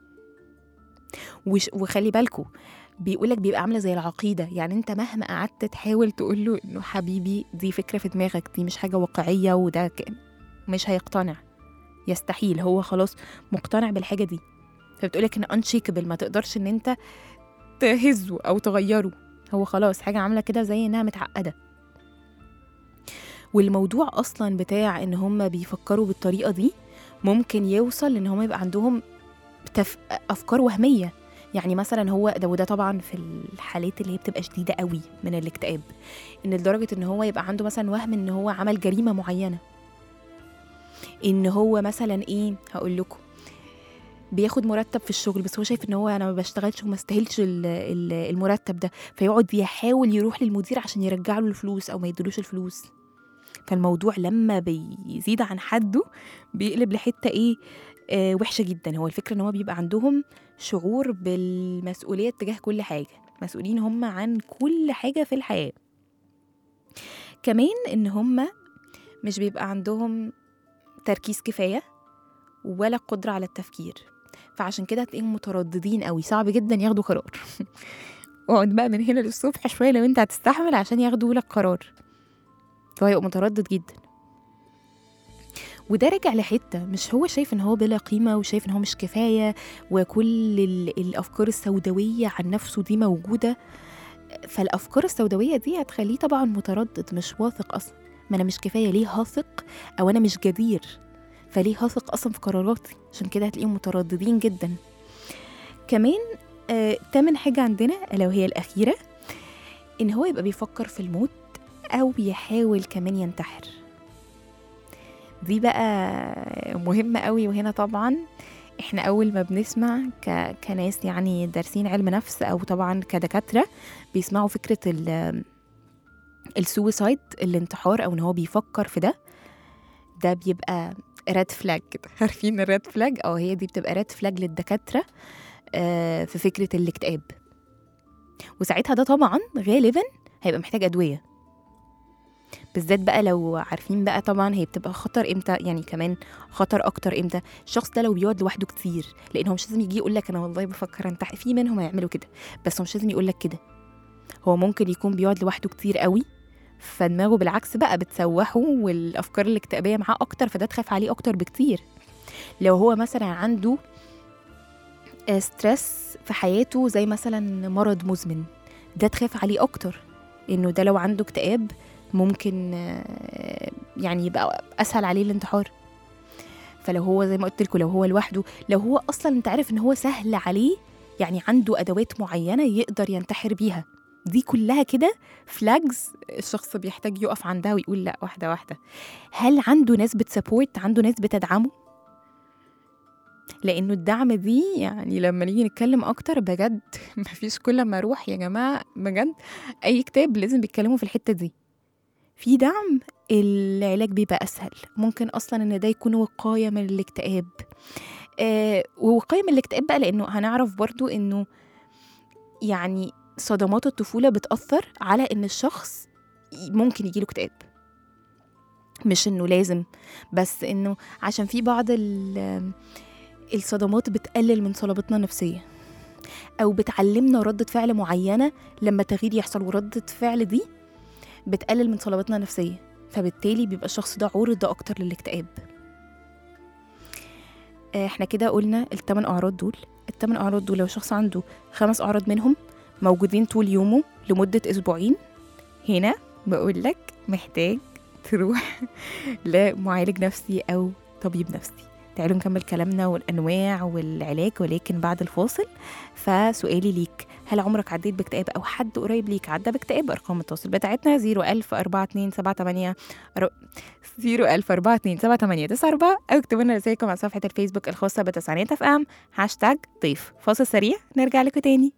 وش وخلي بالكوا بيقولك بيبقى عاملة زي العقيدة يعني انت مهما قعدت تحاول تقوله انه حبيبي دي فكرة في دماغك دي مش حاجة واقعية وده ك- مش هيقتنع يستحيل هو خلاص مقتنع بالحاجة دي فبتقولك ان unshakable ما تقدرش ان انت تهزه او تغيره هو خلاص حاجة عاملة كده زي انها متعقدة والموضوع اصلا بتاع ان هم بيفكروا بالطريقة دي ممكن يوصل ان هم يبقى عندهم تف... افكار وهمية يعني مثلا هو ده وده طبعا في الحالات اللي هي بتبقى شديدة قوي من الاكتئاب ان لدرجة ان هو يبقى عنده مثلا وهم ان هو عمل جريمة معينة ان هو مثلا ايه هقول لكم بياخد مرتب في الشغل بس هو شايف ان هو انا ما بشتغلش وما استاهلش ال- ال- المرتب ده فيقعد يحاول يروح للمدير عشان يرجع له الفلوس او ما يدلوش الفلوس فالموضوع لما بيزيد عن حده بيقلب لحته ايه آه وحشه جدا هو الفكره ان هو بيبقى عندهم شعور بالمسؤوليه تجاه كل حاجه مسؤولين هم عن كل حاجه في الحياه كمان ان هم مش بيبقى عندهم تركيز كفايه ولا قدره على التفكير فعشان كده هتلاقيهم مترددين قوي صعب جدا ياخدوا قرار اقعد بقى من هنا للصبح شويه لو انت هتستحمل عشان ياخدوا لك قرار فهو يبقى متردد جدا وده راجع لحته مش هو شايف ان هو بلا قيمه وشايف ان هو مش كفايه وكل ال- الافكار السوداويه عن نفسه دي موجوده فالافكار السوداويه دي هتخليه طبعا متردد مش واثق اصلا ما انا مش كفايه ليه هثق او انا مش جدير فليه هثق اصلا في قراراتي عشان كده هتلاقيهم مترددين جدا كمان آه، تامن حاجة عندنا ألا وهي الأخيرة إن هو يبقى بيفكر في الموت أو يحاول كمان ينتحر دي بقى مهمة قوي وهنا طبعا احنا أول ما بنسمع ك... كناس يعني دارسين علم نفس أو طبعا كدكاترة بيسمعوا فكرة ال السويسايد الانتحار أو إن هو بيفكر في ده ده بيبقى ريد فلاج كده عارفين الريد فلاج اه هي دي بتبقى ريد فلاج للدكاترة آه، في فكرة الاكتئاب وساعتها ده طبعا غالبا هيبقى محتاج أدوية بالذات بقى لو عارفين بقى طبعا هي بتبقى خطر امتى يعني كمان خطر اكتر امتى الشخص ده لو بيقعد لوحده كتير لان هو مش لازم يجي يقول لك انا والله بفكر انتحر في منهم هيعملوا كده بس هو مش لازم يقول لك كده هو ممكن يكون بيقعد لوحده كتير قوي فدماغه بالعكس بقى بتسوحه والافكار الاكتئابيه معاه اكتر فده تخاف عليه اكتر بكتير لو هو مثلا عنده آه، ستريس في حياته زي مثلا مرض مزمن ده تخاف عليه اكتر انه ده لو عنده اكتئاب ممكن آه، يعني يبقى اسهل عليه الانتحار فلو هو زي ما قلت لكم لو هو لوحده لو هو اصلا انت عارف ان هو سهل عليه يعني عنده ادوات معينه يقدر ينتحر بيها دي كلها كده فلاجز الشخص بيحتاج يقف عندها ويقول لا واحده واحده هل عنده ناس بتسبورت عنده ناس بتدعمه لانه الدعم دي يعني لما نيجي نتكلم اكتر بجد مفيش كل ما اروح يا جماعه بجد اي كتاب لازم بيتكلموا في الحته دي في دعم العلاج بيبقى اسهل ممكن اصلا ان ده يكون وقايه من الاكتئاب آه ووقايه من الاكتئاب بقى لانه هنعرف برضو انه يعني صدمات الطفوله بتاثر على ان الشخص ممكن يجيله اكتئاب مش انه لازم بس انه عشان في بعض ال- الصدمات بتقلل من صلابتنا النفسيه او بتعلمنا ردة فعل معينه لما تغيير يحصل وردة فعل دي بتقلل من صلابتنا النفسيه فبالتالي بيبقى الشخص ده عرضة اكتر للاكتئاب آه، احنا كده قلنا الثمان اعراض دول الثمان اعراض دول لو شخص عنده خمس اعراض منهم موجودين طول يومه لمدة اسبوعين هنا بقول لك محتاج تروح لمعالج نفسي او طبيب نفسي تعالوا نكمل كلامنا والانواع والعلاج ولكن بعد الفاصل فسؤالي ليك هل عمرك عديت باكتئاب او حد قريب ليك عدى باكتئاب ارقام التواصل بتاعتنا 0104278 010427894 او اكتبوا لنا رسائلكم على صفحه الفيسبوك الخاصه بتسعينات اف ام هاشتاج ضيف فاصل سريع نرجع لكم تاني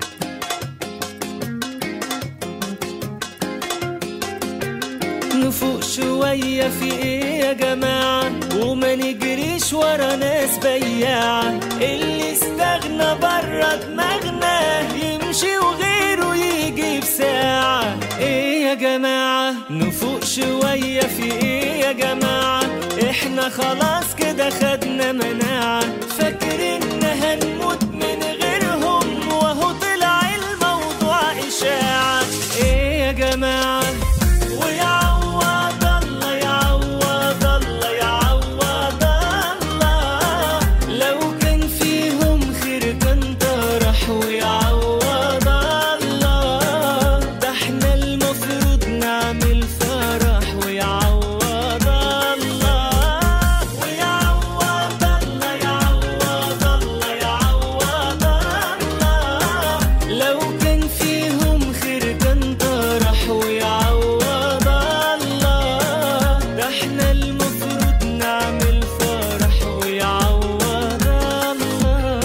نفوق شوية في ايه يا جماعة وما نجريش ورا ناس بياعة اللي استغنى برا دماغنا يمشي وغيره يجي بساعة ايه يا جماعة نفوق شوية في ايه يا جماعة احنا خلاص كده خدنا مناعة فاكرين هنموت من غيرهم وهو طلع الموضوع إشاعة ايه يا جماعة ويعوض الله يعوض الله يعوض الله لو كان فيهم خير كان طرح ويعوض الله ده احنا المفروض نعمل فرح ويعوض الله ويعوض الله يعوض الله يعوض الله لو كان فيهم خير كان طرح ويعوض الله ده احنا المفروض نعمل فرح ويعوض الله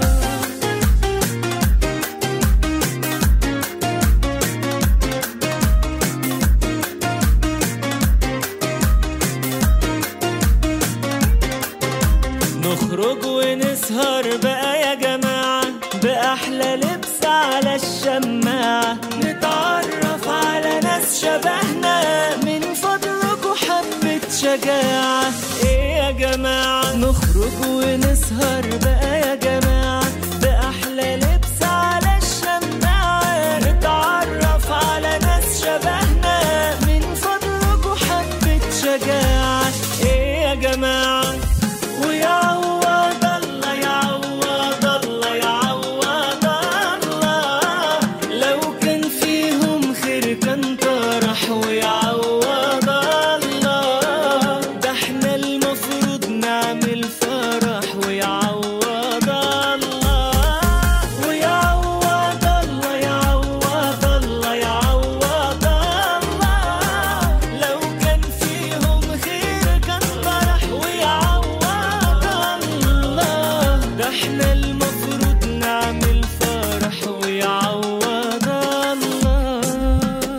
نخرج ونسهر بقى يا جماعة بأحلى لبس على الشماعة نتعرف على ناس شبهنا من فضلكوا حبة شجاعة ايه يا جماعة نخرج ونسهر بقى يا جماعة بأحلى لبس على الشماعة نتعرف على ناس شبهنا من فضلكوا حبة شجاعة ايه يا جماعة ويعوض الله يعوض الله يعوض الله لو كان فيهم خير كان طرح ويعوض الله ده احنا المفروض نعمل فرح ويعوض احنا المفروض نعمل فرح ويعوض الله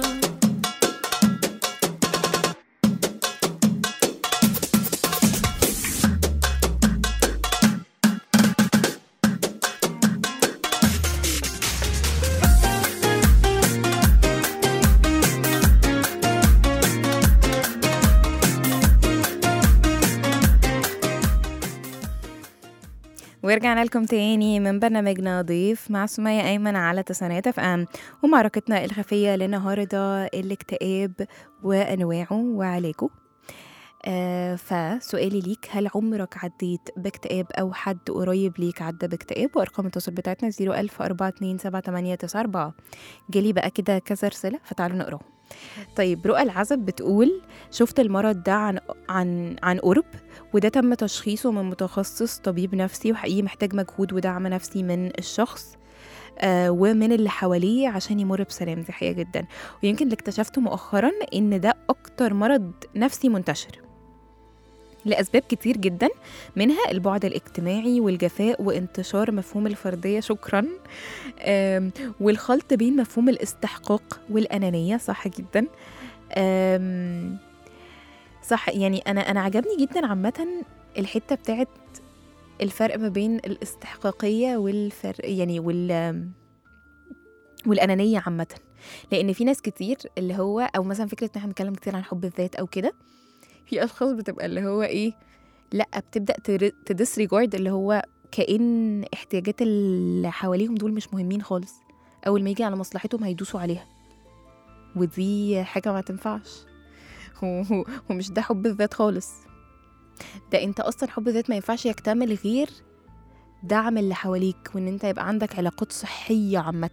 ورجعنا لكم تاني من برنامجنا ضيف مع سمية أيمن على تسعينات اف ام ومعركتنا الخفية للنهاردة الاكتئاب وأنواعه وعلاجه آه فسؤالي ليك هل عمرك عديت باكتئاب أو حد قريب ليك عدى باكتئاب وأرقام التواصل بتاعتنا 010427894 جالي بقى كده كذا رسالة فتعالوا نقراهم طيب رؤى العزب بتقول شفت المرض ده عن عن عن قرب وده تم تشخيصه من متخصص طبيب نفسي وحقيقي محتاج مجهود ودعم نفسي من الشخص آه ومن اللي حواليه عشان يمر بسلام دي حقيقة جدا ويمكن اللي اكتشفته مؤخرا ان ده اكتر مرض نفسي منتشر لأسباب كتير جدا منها البعد الاجتماعي والجفاء وانتشار مفهوم الفردية شكرا آم، والخلط بين مفهوم الاستحقاق والأنانية صح جدا آم، صح يعني أنا أنا عجبني جدا عامة الحتة بتاعت الفرق ما بين الاستحقاقية والفرق يعني وال والأنانية عامة لأن في ناس كتير اللي هو أو مثلا فكرة إن احنا بنتكلم كتير عن حب الذات أو كده في أشخاص بتبقى اللي هو إيه لأ بتبدأ تديسريجارد اللي هو كأن احتياجات اللي حواليهم دول مش مهمين خالص أول ما يجي على مصلحتهم هيدوسوا عليها ودي حاجة ما تنفعش هو- هو- ومش ده حب الذات خالص ده انت اصلا حب الذات ما ينفعش يكتمل غير دعم اللي حواليك وان انت يبقى عندك علاقات صحية عامة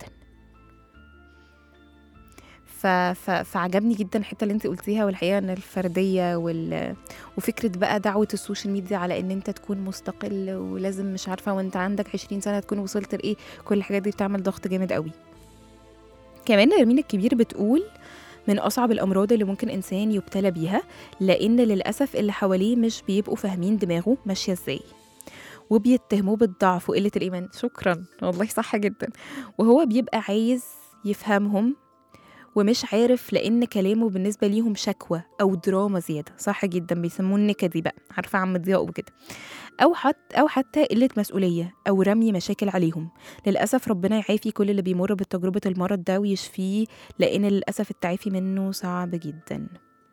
ف... ف... فعجبني جدا الحته اللي انت قلتيها والحقيقه ان الفرديه وال... وفكره بقى دعوه السوشيال ميديا على ان انت تكون مستقل ولازم مش عارفه وانت عندك 20 سنه تكون وصلت لايه كل الحاجات دي بتعمل ضغط جامد قوي كمان نرمين الكبير بتقول من أصعب الأمراض اللي ممكن إنسان يبتلى بيها لأن للأسف اللي حواليه مش بيبقوا فاهمين دماغه ماشية إزاي وبيتهموه بالضعف وقلة الإيمان شكرا والله صح جدا وهو بيبقى عايز يفهمهم ومش عارف لأن كلامه بالنسبة ليهم شكوى أو دراما زيادة صح جدا بيسموه النكدي بقى عارفة عم ضياء وكده أو حتى أو حتى قلة مسؤولية أو رمي مشاكل عليهم للأسف ربنا يعافي كل اللي بيمر بتجربة المرض ده ويشفيه لأن للأسف التعافي منه صعب جدا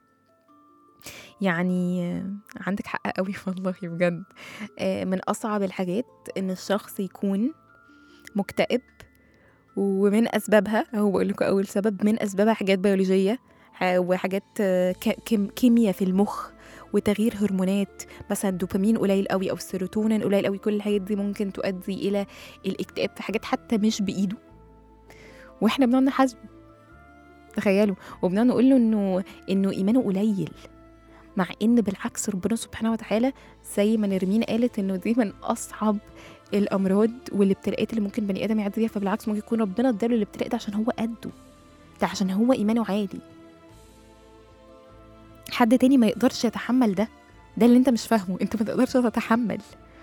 يعني آه، عندك حق قوي والله بجد آه، من أصعب الحاجات إن الشخص يكون مكتئب ومن أسبابها هو بقول لكم أول سبب من أسبابها حاجات بيولوجية ح- وحاجات آه، ك- كيم- كيمياء في المخ وتغيير هرمونات مثلا الدوبامين قليل قوي او السيروتونين قليل قوي كل الحاجات دي ممكن تؤدي الى الاكتئاب في حاجات حتى مش بايده واحنا بنقعد نحاسبه تخيلوا وبنقعد نقول له انه انه ايمانه قليل مع ان بالعكس ربنا سبحانه وتعالى زي ما نرمين قالت انه دي من اصعب الامراض والابتلاءات اللي ممكن بني ادم يعدي بيها فبالعكس ممكن يكون ربنا اداله الابتلاء ده عشان هو قده ده عشان هو ايمانه عالي حد تاني ما يقدرش يتحمل ده ده اللي انت مش فاهمه انت ما تقدرش تتحمل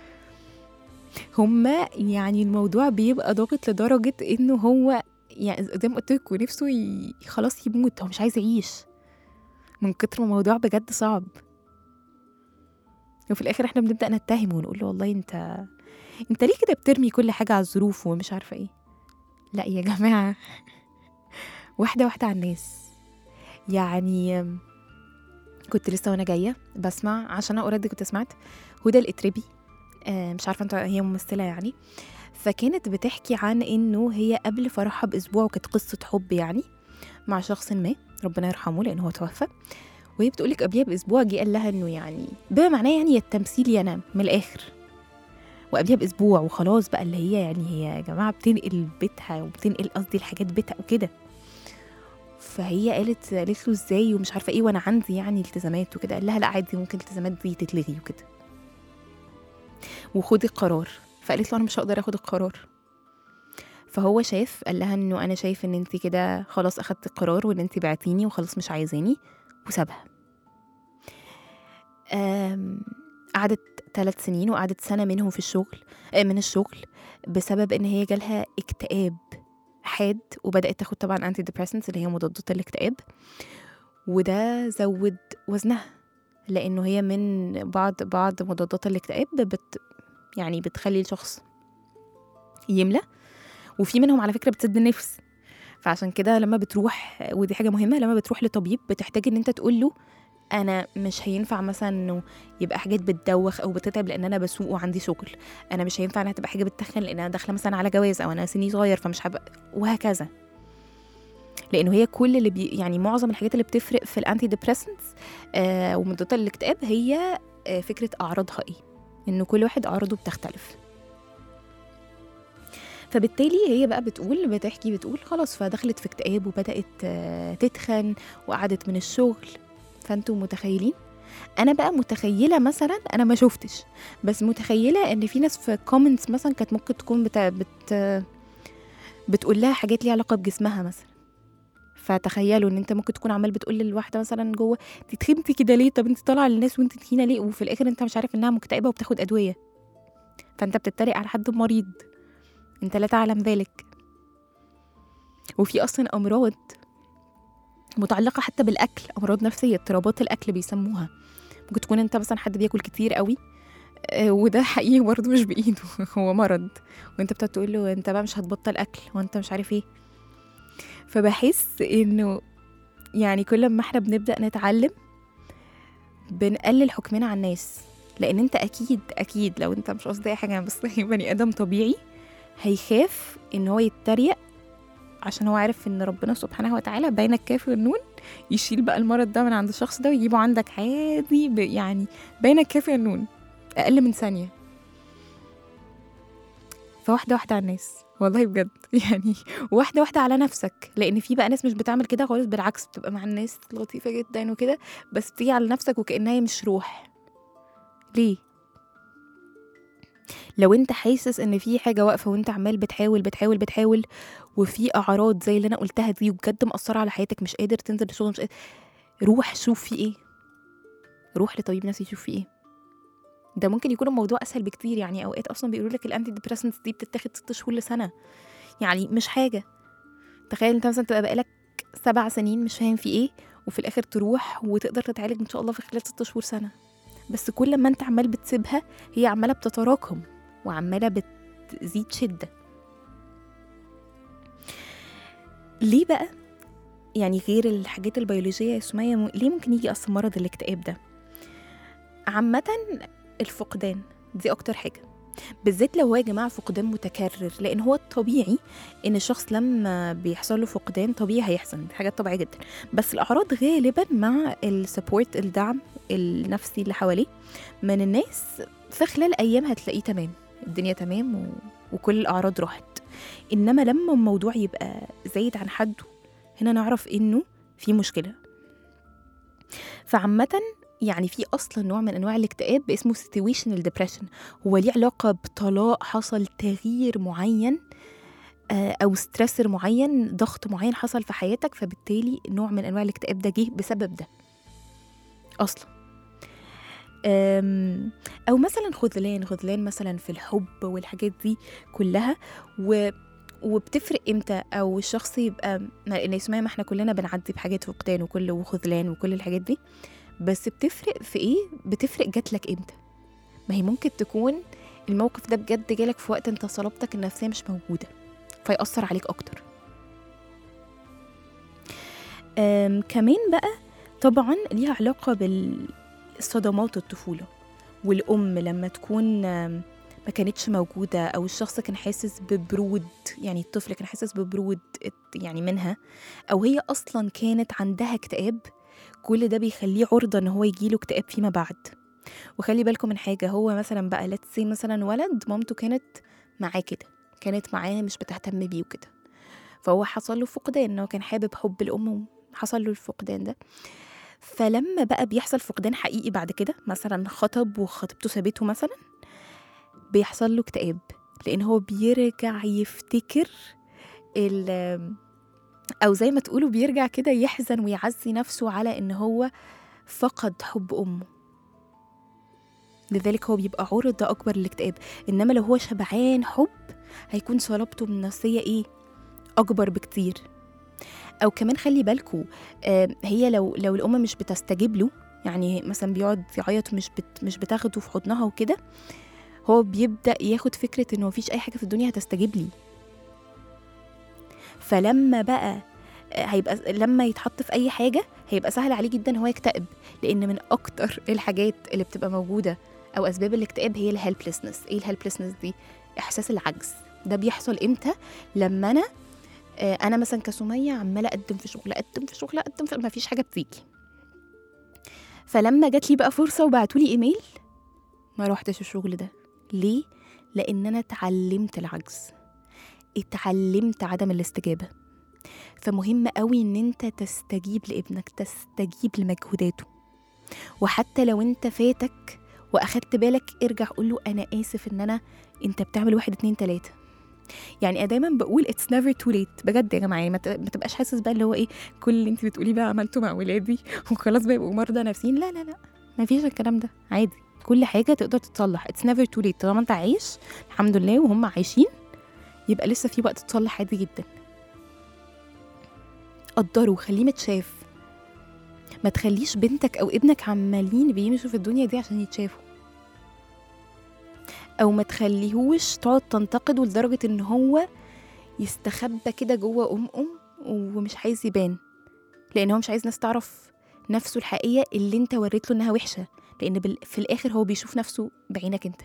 هما يعني الموضوع بيبقى ضاغط لدرجة انه هو يعني زي ما قلت لكم نفسه ي... خلاص يموت هو مش عايز يعيش من كتر ما الموضوع بجد صعب وفي الاخر احنا بنبدأ نتهمه ونقول له والله انت انت ليه كده بترمي كل حاجة على الظروف ومش عارفة ايه لا يا جماعة واحدة واحدة على الناس يعني كنت لسه وانا جايه بسمع عشان انا اوريدي كنت سمعت هدى الاتربي آه، مش عارفه انت هي ممثله يعني فكانت بتحكي عن انه هي قبل فرحها باسبوع وكانت قصه حب يعني مع شخص ما ربنا يرحمه لان هو توفى وهي بتقول لك قبلها باسبوع جه قال لها انه يعني بما معناه يعني يا التمثيل يا انا من الاخر وقبلها باسبوع وخلاص بقى اللي هي يعني هي يا جماعه بتنقل بيتها وبتنقل قصدي الحاجات بيتها وكده فهي قالت قالت له ازاي ومش عارفه ايه وانا عندي يعني التزامات وكده قال لها لا عادي ممكن الالتزامات دي تتلغي وكده وخدي القرار فقالت له انا مش هقدر اخد القرار فهو شاف قال لها انه انا شايف ان انت كده خلاص اخدت القرار وان انت بعتيني وخلاص مش عايزاني وسابها آم، قعدت ثلاث سنين وقعدت سنة منهم في الشغل آه، من الشغل بسبب ان هي جالها اكتئاب حاد وبدأت تاخد طبعا انتي ديبريسنتس اللي هي مضادات الاكتئاب وده زود وزنها لانه هي من بعض بعض مضادات الاكتئاب بت يعني بتخلي الشخص يملى وفي منهم على فكرة بتسد النفس فعشان كده لما بتروح ودي حاجة مهمة لما بتروح لطبيب بتحتاج ان انت تقول له انا مش هينفع مثلا انه يبقى حاجات بتدوخ او بتتعب لان انا بسوق وعندي شغل انا مش هينفع انها تبقى حاجه بتتخن لان انا داخله مثلا على جواز او انا سني صغير فمش هبقى وهكذا لانه هي كل اللي بي يعني معظم الحاجات اللي بتفرق في الانتي ديبريسنتس آه ومضادات الاكتئاب هي آه فكره اعراضها ايه انه كل واحد اعراضه بتختلف فبالتالي هي بقى بتقول بتحكي بتقول خلاص فدخلت في اكتئاب وبدات آه تتخن وقعدت من الشغل فانتوا متخيلين انا بقى متخيله مثلا انا ما شفتش بس متخيله ان في ناس في كومنتس مثلا كانت ممكن تكون بت... بت... بتقول لها حاجات ليها علاقه بجسمها مثلا فتخيلوا ان انت ممكن تكون عمال بتقول للواحده مثلا جوه انت تخنتي كده ليه طب انت طالعه للناس وانت تخينه ليه وفي الاخر انت مش عارف انها مكتئبه وبتاخد ادويه فانت بتتريق على حد مريض انت لا تعلم ذلك وفي اصلا امراض متعلقه حتى بالاكل امراض نفسيه اضطرابات الاكل بيسموها ممكن تكون انت مثلا حد بياكل كتير قوي آه، وده حقيقي برضه مش بايده هو مرض وانت بتقعد تقول له انت بقى مش هتبطل اكل وانت مش عارف ايه فبحس انه يعني كل ما احنا بنبدا نتعلم بنقلل حكمنا على الناس لان انت اكيد اكيد لو انت مش قصدي اي حاجه بس بني ادم طبيعي هيخاف ان هو يتريق عشان هو عارف ان ربنا سبحانه وتعالى بين الكاف والنون يشيل بقى المرض ده من عند الشخص ده ويجيبه عندك عادي ب- يعني بين الكاف والنون اقل من ثانيه فواحده واحده على الناس والله بجد يعني واحده واحده على نفسك لان في بقى ناس مش بتعمل كده خالص بالعكس بتبقى مع الناس لطيفه جدا وكده بس بتيجي على نفسك وكانها هي مش روح ليه لو انت حاسس ان في حاجه واقفه وانت عمال بتحاول بتحاول بتحاول وفي اعراض زي اللي انا قلتها دي وبجد مأثره على حياتك مش قادر تنزل الشغل مش قادر روح شوف في ايه روح لطبيب نفسي شوف في ايه ده ممكن يكون الموضوع اسهل بكتير يعني اوقات اصلا بيقولوا لك الانتي ديبريسنتس دي بتتاخد ست شهور لسنه يعني مش حاجه تخيل انت مثلا تبقى بقالك سبع سنين مش فاهم في ايه وفي الاخر تروح وتقدر تتعالج ان شاء الله في خلال ست شهور سنه بس كل ما انت عمال بتسيبها هي عماله بتتراكم وعماله بتزيد شده ليه بقى يعني غير الحاجات البيولوجيه يا سميه م- ليه ممكن يجي اصلا مرض الاكتئاب ده عامه الفقدان دي اكتر حاجه بالذات لو هو يا جماعه فقدان متكرر لان هو الطبيعي ان الشخص لما بيحصل له فقدان طبيعي هيحصل دي حاجات طبيعيه جدا بس الاعراض غالبا مع السبورت الدعم النفسي اللي حواليه من الناس في خلال ايام هتلاقيه تمام الدنيا تمام و... وكل الاعراض راحت انما لما الموضوع يبقى زايد عن حده هنا نعرف انه في مشكله فعامه يعني في اصلا نوع من انواع الاكتئاب اسمه situational depression هو ليه علاقه بطلاق حصل تغيير معين آه، او ستريسر معين ضغط معين حصل في حياتك فبالتالي نوع من انواع الاكتئاب ده جه بسبب ده اصلا أم، او مثلا خذلان خذلان مثلا في الحب والحاجات دي كلها و وبتفرق امتى او الشخص يبقى ما لان اسمها ما احنا كلنا بنعدي بحاجات فقدان وكل وخذلان وكل الحاجات دي بس بتفرق في ايه بتفرق جات لك امتى ما هي ممكن تكون الموقف ده بجد جالك في وقت انت صلابتك النفسيه مش موجوده فيأثر عليك اكتر أم كمان بقى طبعا ليها علاقه بالصدمات الطفوله والام لما تكون آم، ما كانتش موجودة أو الشخص كان حاسس ببرود يعني الطفل كان حاسس ببرود ات- يعني منها أو هي أصلا كانت عندها اكتئاب كل ده بيخليه عرضة إن هو يجيله اكتئاب فيما بعد وخلي بالكم من حاجة هو مثلا بقى let's say مثلا ولد مامته كانت معاه كده كانت معاه مش بتهتم بيه وكده فهو حصل له فقدان إن هو كان حابب حب الأم وحصل له الفقدان ده فلما بقى بيحصل فقدان حقيقي بعد كده مثلا خطب وخطيبته سابته مثلا بيحصل له اكتئاب لان هو بيرجع يفتكر ال او زي ما تقولوا بيرجع كده يحزن ويعزي نفسه على ان هو فقد حب امه لذلك هو بيبقى عرضة أكبر للاكتئاب إنما لو هو شبعان حب هيكون صلابته النفسية إيه أكبر بكتير أو كمان خلي بالكوا آه هي لو لو الأم مش بتستجيب له يعني مثلا بيقعد يعيط مش بت مش بتاخده في حضنها وكده هو بيبدأ ياخد فكرة إنه مفيش أي حاجة في الدنيا هتستجيب لي فلما بقى آه، هيبقى لما يتحط في أي حاجة هيبقى سهل عليه جدا هو يكتئب لأن من أكتر الحاجات اللي بتبقى موجودة أو أسباب الاكتئاب هي الهيلبلسنس إيه الهيلبلسنس دي؟ إحساس العجز ده بيحصل إمتى؟ لما أنا آه، أنا مثلا كسمية عمالة أقدم في شغل أقدم في شغل أقدم في مفيش حاجة بتيجي فلما جات لي بقى فرصة وبعتوا لي إيميل ما روحتش الشغل ده ليه؟ لأن أنا اتعلمت العجز اتعلمت عدم الاستجابة فمهم قوي ان انت تستجيب لابنك تستجيب لمجهوداته وحتى لو انت فاتك واخدت بالك ارجع قول له انا اسف ان انا انت بتعمل واحد اتنين تلاته يعني انا دايما بقول اتس نيفر تو ليت بجد يا جماعه يعني ما ت- ما تبقاش حاسس بقى اللي هو ايه كل اللي انت بتقوليه بقى عملته مع ولادي وخلاص بقى يبقوا مرضى نفسيين لا لا لا ما فيش الكلام ده عادي كل حاجه تقدر تتصلح اتس نيفر تو ليت طالما انت عايش الحمد لله وهم عايشين يبقى لسه في وقت تصلح عادي جدا قدره خليه متشاف ما تخليش بنتك او ابنك عمالين بيمشوا في الدنيا دي عشان يتشافوا او ما تخليهوش تقعد تنتقده لدرجه ان هو يستخبى كده جوه ام ام ومش عايز يبان لان هو مش عايز ناس تعرف نفسه الحقيقيه اللي انت وريت له انها وحشه لان بال- في الاخر هو بيشوف نفسه بعينك انت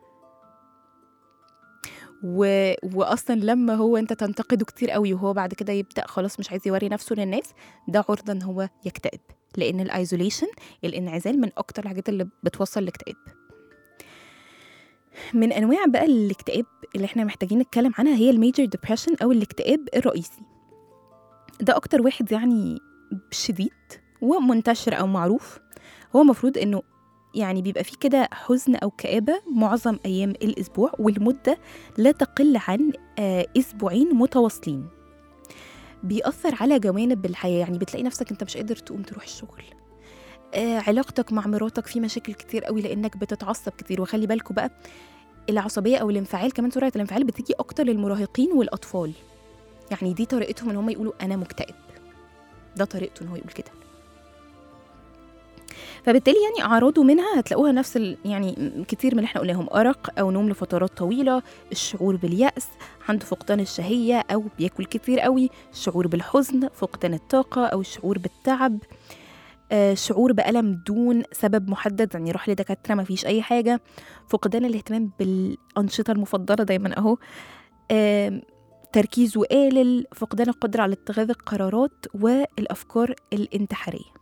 و... واصلا لما هو انت تنتقده كتير قوي وهو بعد كده يبدا خلاص مش عايز يوري نفسه للناس ده عرضه ان هو يكتئب لان الايزوليشن الانعزال من اكتر الحاجات اللي بتوصل لاكتئاب من انواع بقى الاكتئاب اللي احنا محتاجين نتكلم عنها هي الميجر ديبريشن او الاكتئاب الرئيسي ده اكتر واحد يعني شديد ومنتشر او معروف هو المفروض انه يعني بيبقى فيه كده حزن او كآبة معظم ايام الاسبوع والمدة لا تقل عن آه، اسبوعين متواصلين بيأثر على جوانب الحياة يعني بتلاقي نفسك انت مش قادر تقوم تروح الشغل آه، علاقتك مع مراتك في مشاكل كتير قوي لانك بتتعصب كتير وخلي بالكوا بقى العصبية او الانفعال كمان سرعة الانفعال بتيجي اكتر للمراهقين والاطفال يعني دي طريقتهم ان هم يقولوا انا مكتئب ده طريقته ان هو يقول كده فبالتالي يعني اعراضه منها هتلاقوها نفس ال... يعني م- كتير من اللي احنا قلناهم ارق او نوم لفترات طويله الشعور بالياس عنده فقدان الشهيه او بياكل كتير قوي الشعور بالحزن فقدان الطاقه او الشعور بالتعب آه، شعور بألم دون سبب محدد يعني يروح لدكاترة ما فيش أي حاجة فقدان الاهتمام بالأنشطة المفضلة دايما أهو آم، تركيزه قالل فقدان القدرة على اتخاذ القرارات والأفكار الانتحارية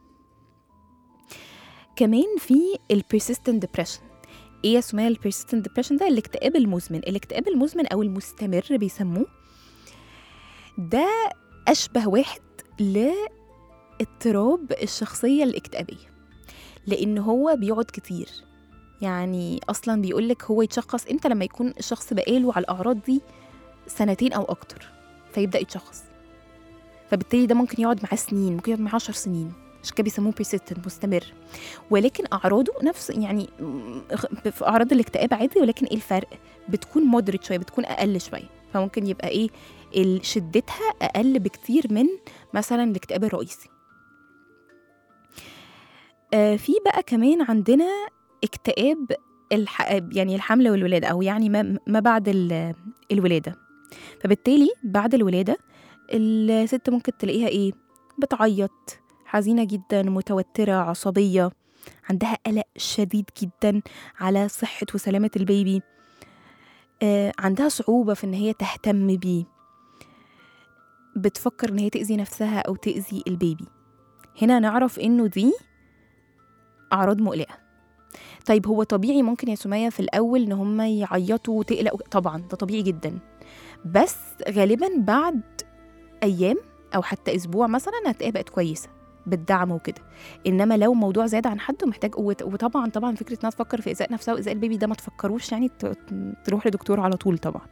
كمان في ال persistent depression ايه يا سمية ال persistent depression ده الاكتئاب المزمن الاكتئاب المزمن او المستمر بيسموه ده اشبه واحد لاضطراب الشخصية الاكتئابية لان هو بيقعد كتير يعني اصلا بيقولك هو يتشخص امتى لما يكون الشخص بقاله على الاعراض دي سنتين او اكتر فيبدا يتشخص فبالتالي ده ممكن يقعد معاه سنين ممكن يقعد معاه 10 سنين عشان كده بيسموه persistent مستمر ولكن اعراضه نفس يعني م- في اعراض الاكتئاب عادي ولكن ايه الفرق بتكون مودريت شويه بتكون اقل شويه فممكن يبقى ايه ال- شدتها اقل بكتير من مثلا الاكتئاب الرئيسي آه في بقى كمان عندنا اكتئاب الح... يعني الحمل والولاده او يعني ما, ما بعد ال- الولاده فبالتالي بعد الولاده الست ممكن تلاقيها ايه بتعيط حزينه جدا متوتره عصبيه عندها قلق شديد جدا على صحه وسلامه البيبي آه عندها صعوبه في ان هي تهتم بيه بتفكر ان هي تاذي نفسها او تاذي البيبي هنا نعرف انه دي اعراض مقلقه طيب هو طبيعي ممكن يا سمية في الأول إن هم يعيطوا وتقلقوا طبعا ده طبيعي جدا بس غالبا بعد أيام أو حتى أسبوع مثلا هتلاقيها بقت كويسة بالدعم وكده انما لو موضوع زاد عن حده محتاج وت- وطبعا طبعا فكره انها تفكر في ايذاء نفسها وايذاء البيبي ده ما تفكروش يعني ت- تروح لدكتور على طول طبعا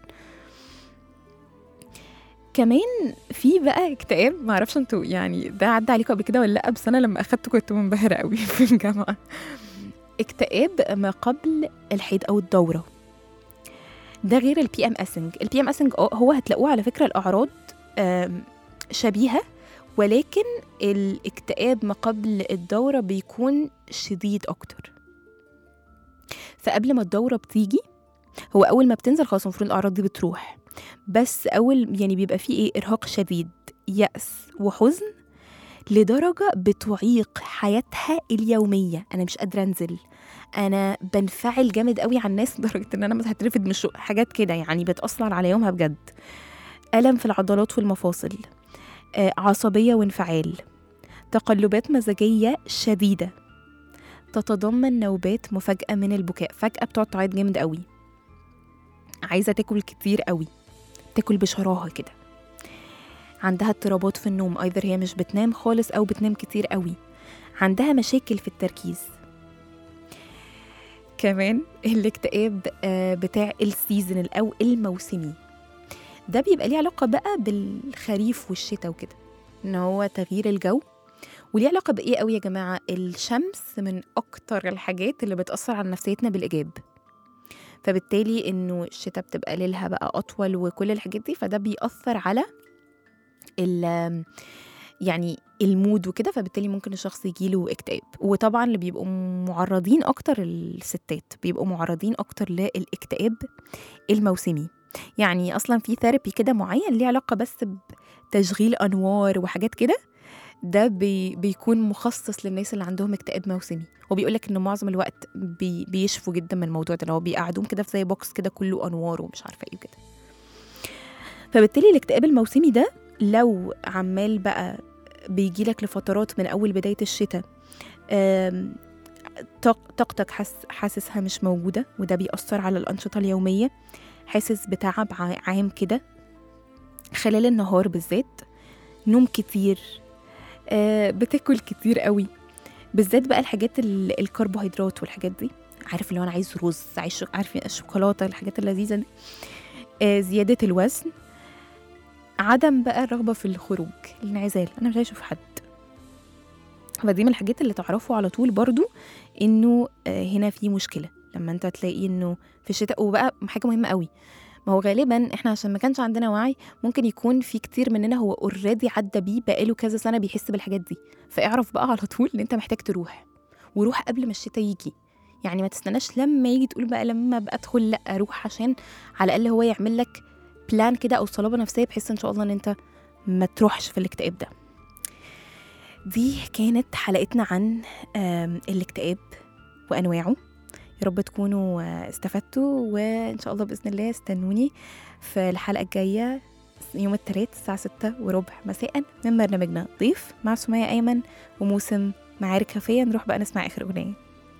كمان في بقى اكتئاب ما اعرفش انتوا يعني ده عدى عليكم قبل كده ولا لا بس انا لما اخدته كنت منبهره قوي في الجامعه اكتئاب ما قبل الحيض او الدوره ده غير البي ام اسنج البي ام اسنج هو هتلاقوه على فكره الاعراض آم، شبيهه ولكن الاكتئاب ما قبل الدوره بيكون شديد اكتر فقبل ما الدوره بتيجي هو اول ما بتنزل خلاص المفروض الاعراض دي بتروح بس اول يعني بيبقى فيه ايه ارهاق شديد يأس وحزن لدرجة بتعيق حياتها اليومية أنا مش قادرة أنزل أنا بنفعل جامد قوي على الناس لدرجة إن أنا مثلا هترفد من الشغل حاجات كده يعني بتأثر على يومها بجد ألم في العضلات والمفاصل آه، عصبية وانفعال تقلبات مزاجية شديدة تتضمن نوبات مفاجأة من البكاء فجأة بتقعد تعيط جامد قوي عايزة تاكل كتير قوي تاكل بشراهة كده عندها اضطرابات في النوم ايذر هي مش بتنام خالص او بتنام كتير قوي عندها مشاكل في التركيز كمان الاكتئاب آه، بتاع السيزون او الموسمي ده بيبقى ليه علاقة بقى بالخريف والشتاء وكده ان هو تغيير الجو وليه علاقة بإيه قوي يا جماعة الشمس من أكتر الحاجات اللي بتأثر على نفسيتنا بالإيجاب فبالتالي إنه الشتاء بتبقى ليلها بقى أطول وكل الحاجات دي فده بيأثر على ال يعني المود وكده فبالتالي ممكن الشخص يجيله اكتئاب وطبعا اللي بيبقوا معرضين اكتر الستات بيبقوا معرضين اكتر للاكتئاب الموسمي يعني اصلا في ثيرابي كده معين ليه علاقه بس بتشغيل انوار وحاجات كده ده بي بيكون مخصص للناس اللي عندهم اكتئاب موسمي وبيقول لك ان معظم الوقت بي بيشفوا جدا من الموضوع ده اللي هو بيقعدوهم كده في زي بوكس كده كله انوار ومش عارفه ايه وكده فبالتالي الاكتئاب الموسمي ده لو عمال بقى بيجيلك لفترات من اول بدايه الشتاء آم، طاق- طاقتك حس حاسسها مش موجوده وده بيأثر على الانشطه اليوميه حاسس بتعب ع- عام كده خلال النهار بالذات نوم كتير آه، بتاكل كتير قوي بالذات بقى الحاجات ال- الكربوهيدرات والحاجات دي عارف اللي هو انا عايز رز عايز شو- عارف الشوكولاته الحاجات اللذيذه دي آه، زياده الوزن عدم بقى الرغبه في الخروج الانعزال انا مش عايز اشوف حد فدي من الحاجات اللي تعرفوا على طول برضو انه آه، هنا في مشكله لما انت تلاقي انه في الشتاء وبقى حاجه مهمه قوي ما هو غالبا احنا عشان ما كانش عندنا وعي ممكن يكون في كتير مننا هو اوريدي عدى بيه بقاله كذا سنه بيحس بالحاجات دي فاعرف بقى على طول ان انت محتاج تروح وروح قبل ما الشتاء يجي يعني ما تستناش لما يجي تقول بقى لما ابقى ادخل لا اروح عشان على الاقل هو يعمل لك بلان كده او صلابه نفسيه بحيث ان شاء الله ان انت ما تروحش في الاكتئاب ده دي كانت حلقتنا عن آم، الاكتئاب وانواعه يا رب تكونوا آه، استفدتوا وان شاء الله باذن الله استنوني في الحلقه الجايه يوم الثلاث الساعه 6 وربع مساء من برنامجنا ضيف مع سمية ايمن وموسم معارك خفيه نروح بقى نسمع اخر اغنيه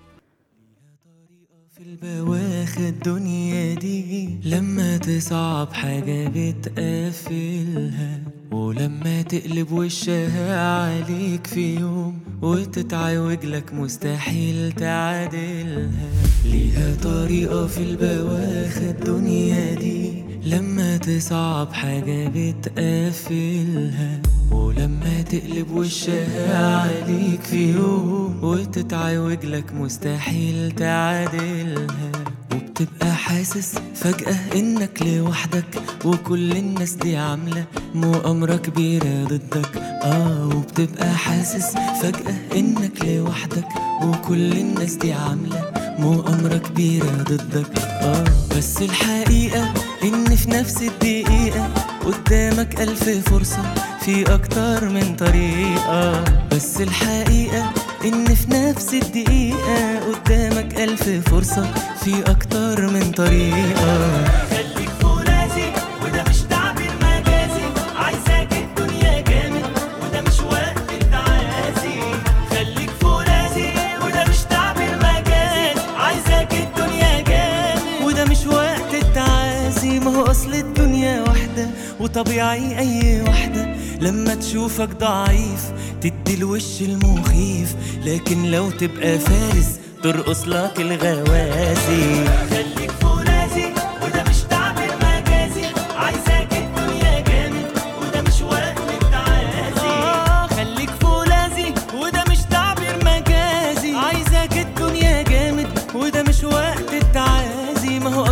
في البواخر الدنيا دي لما تصعب حاجة بتقفلها ولما تقلب وشها عليك في يوم وتتعوج لك مستحيل تعادلها ليها طريقة في البواخر الدنيا دي لما تصعب حاجة بتقفلها ولما تقلب وشها عليك في يوم وتتعوج لك مستحيل تعادلها وبتبقى حاسس فجأة انك لوحدك وكل الناس دي عاملة مؤامرة كبيرة ضدك اه وبتبقى حاسس فجأة انك لوحدك وكل الناس دي عاملة مؤامرة كبيرة ضدك اه بس الحقيقة ان في نفس الدقيقة قدامك ألف فرصة في أكتر من طريقة بس الحقيقة إن في نفس الدقيقة قدامك ألف فرصة في أكتر من طريقة خليك فرازي وده مش تعبير مجازي عايزاك الدنيا جامد وده مش وقت التعازي خليك فرازي وده مش تعبير مجازي عايزاك الدنيا جامد وده مش وقت التعازي ما هو أصل الدنيا واحدة وطبيعي أي واحدة لما تشوفك ضعيف تدي الوش المخيف لكن لو تبقى فارس ترقص لك الغوازي خليك فرازي وده مش تعبير مجازي عايزاك الدنيا جامد وده مش وقت التعازي آه خليك فولاذي وده مش تعبير مجازي عايزاك الدنيا جامد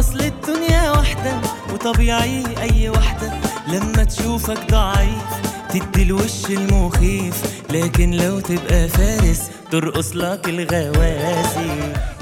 اصل الدنيا واحدة وطبيعي اي واحدة لما تشوفك ضعيف تدي الوش المخيف لكن لو تبقى فارس ترقص لك الغوازي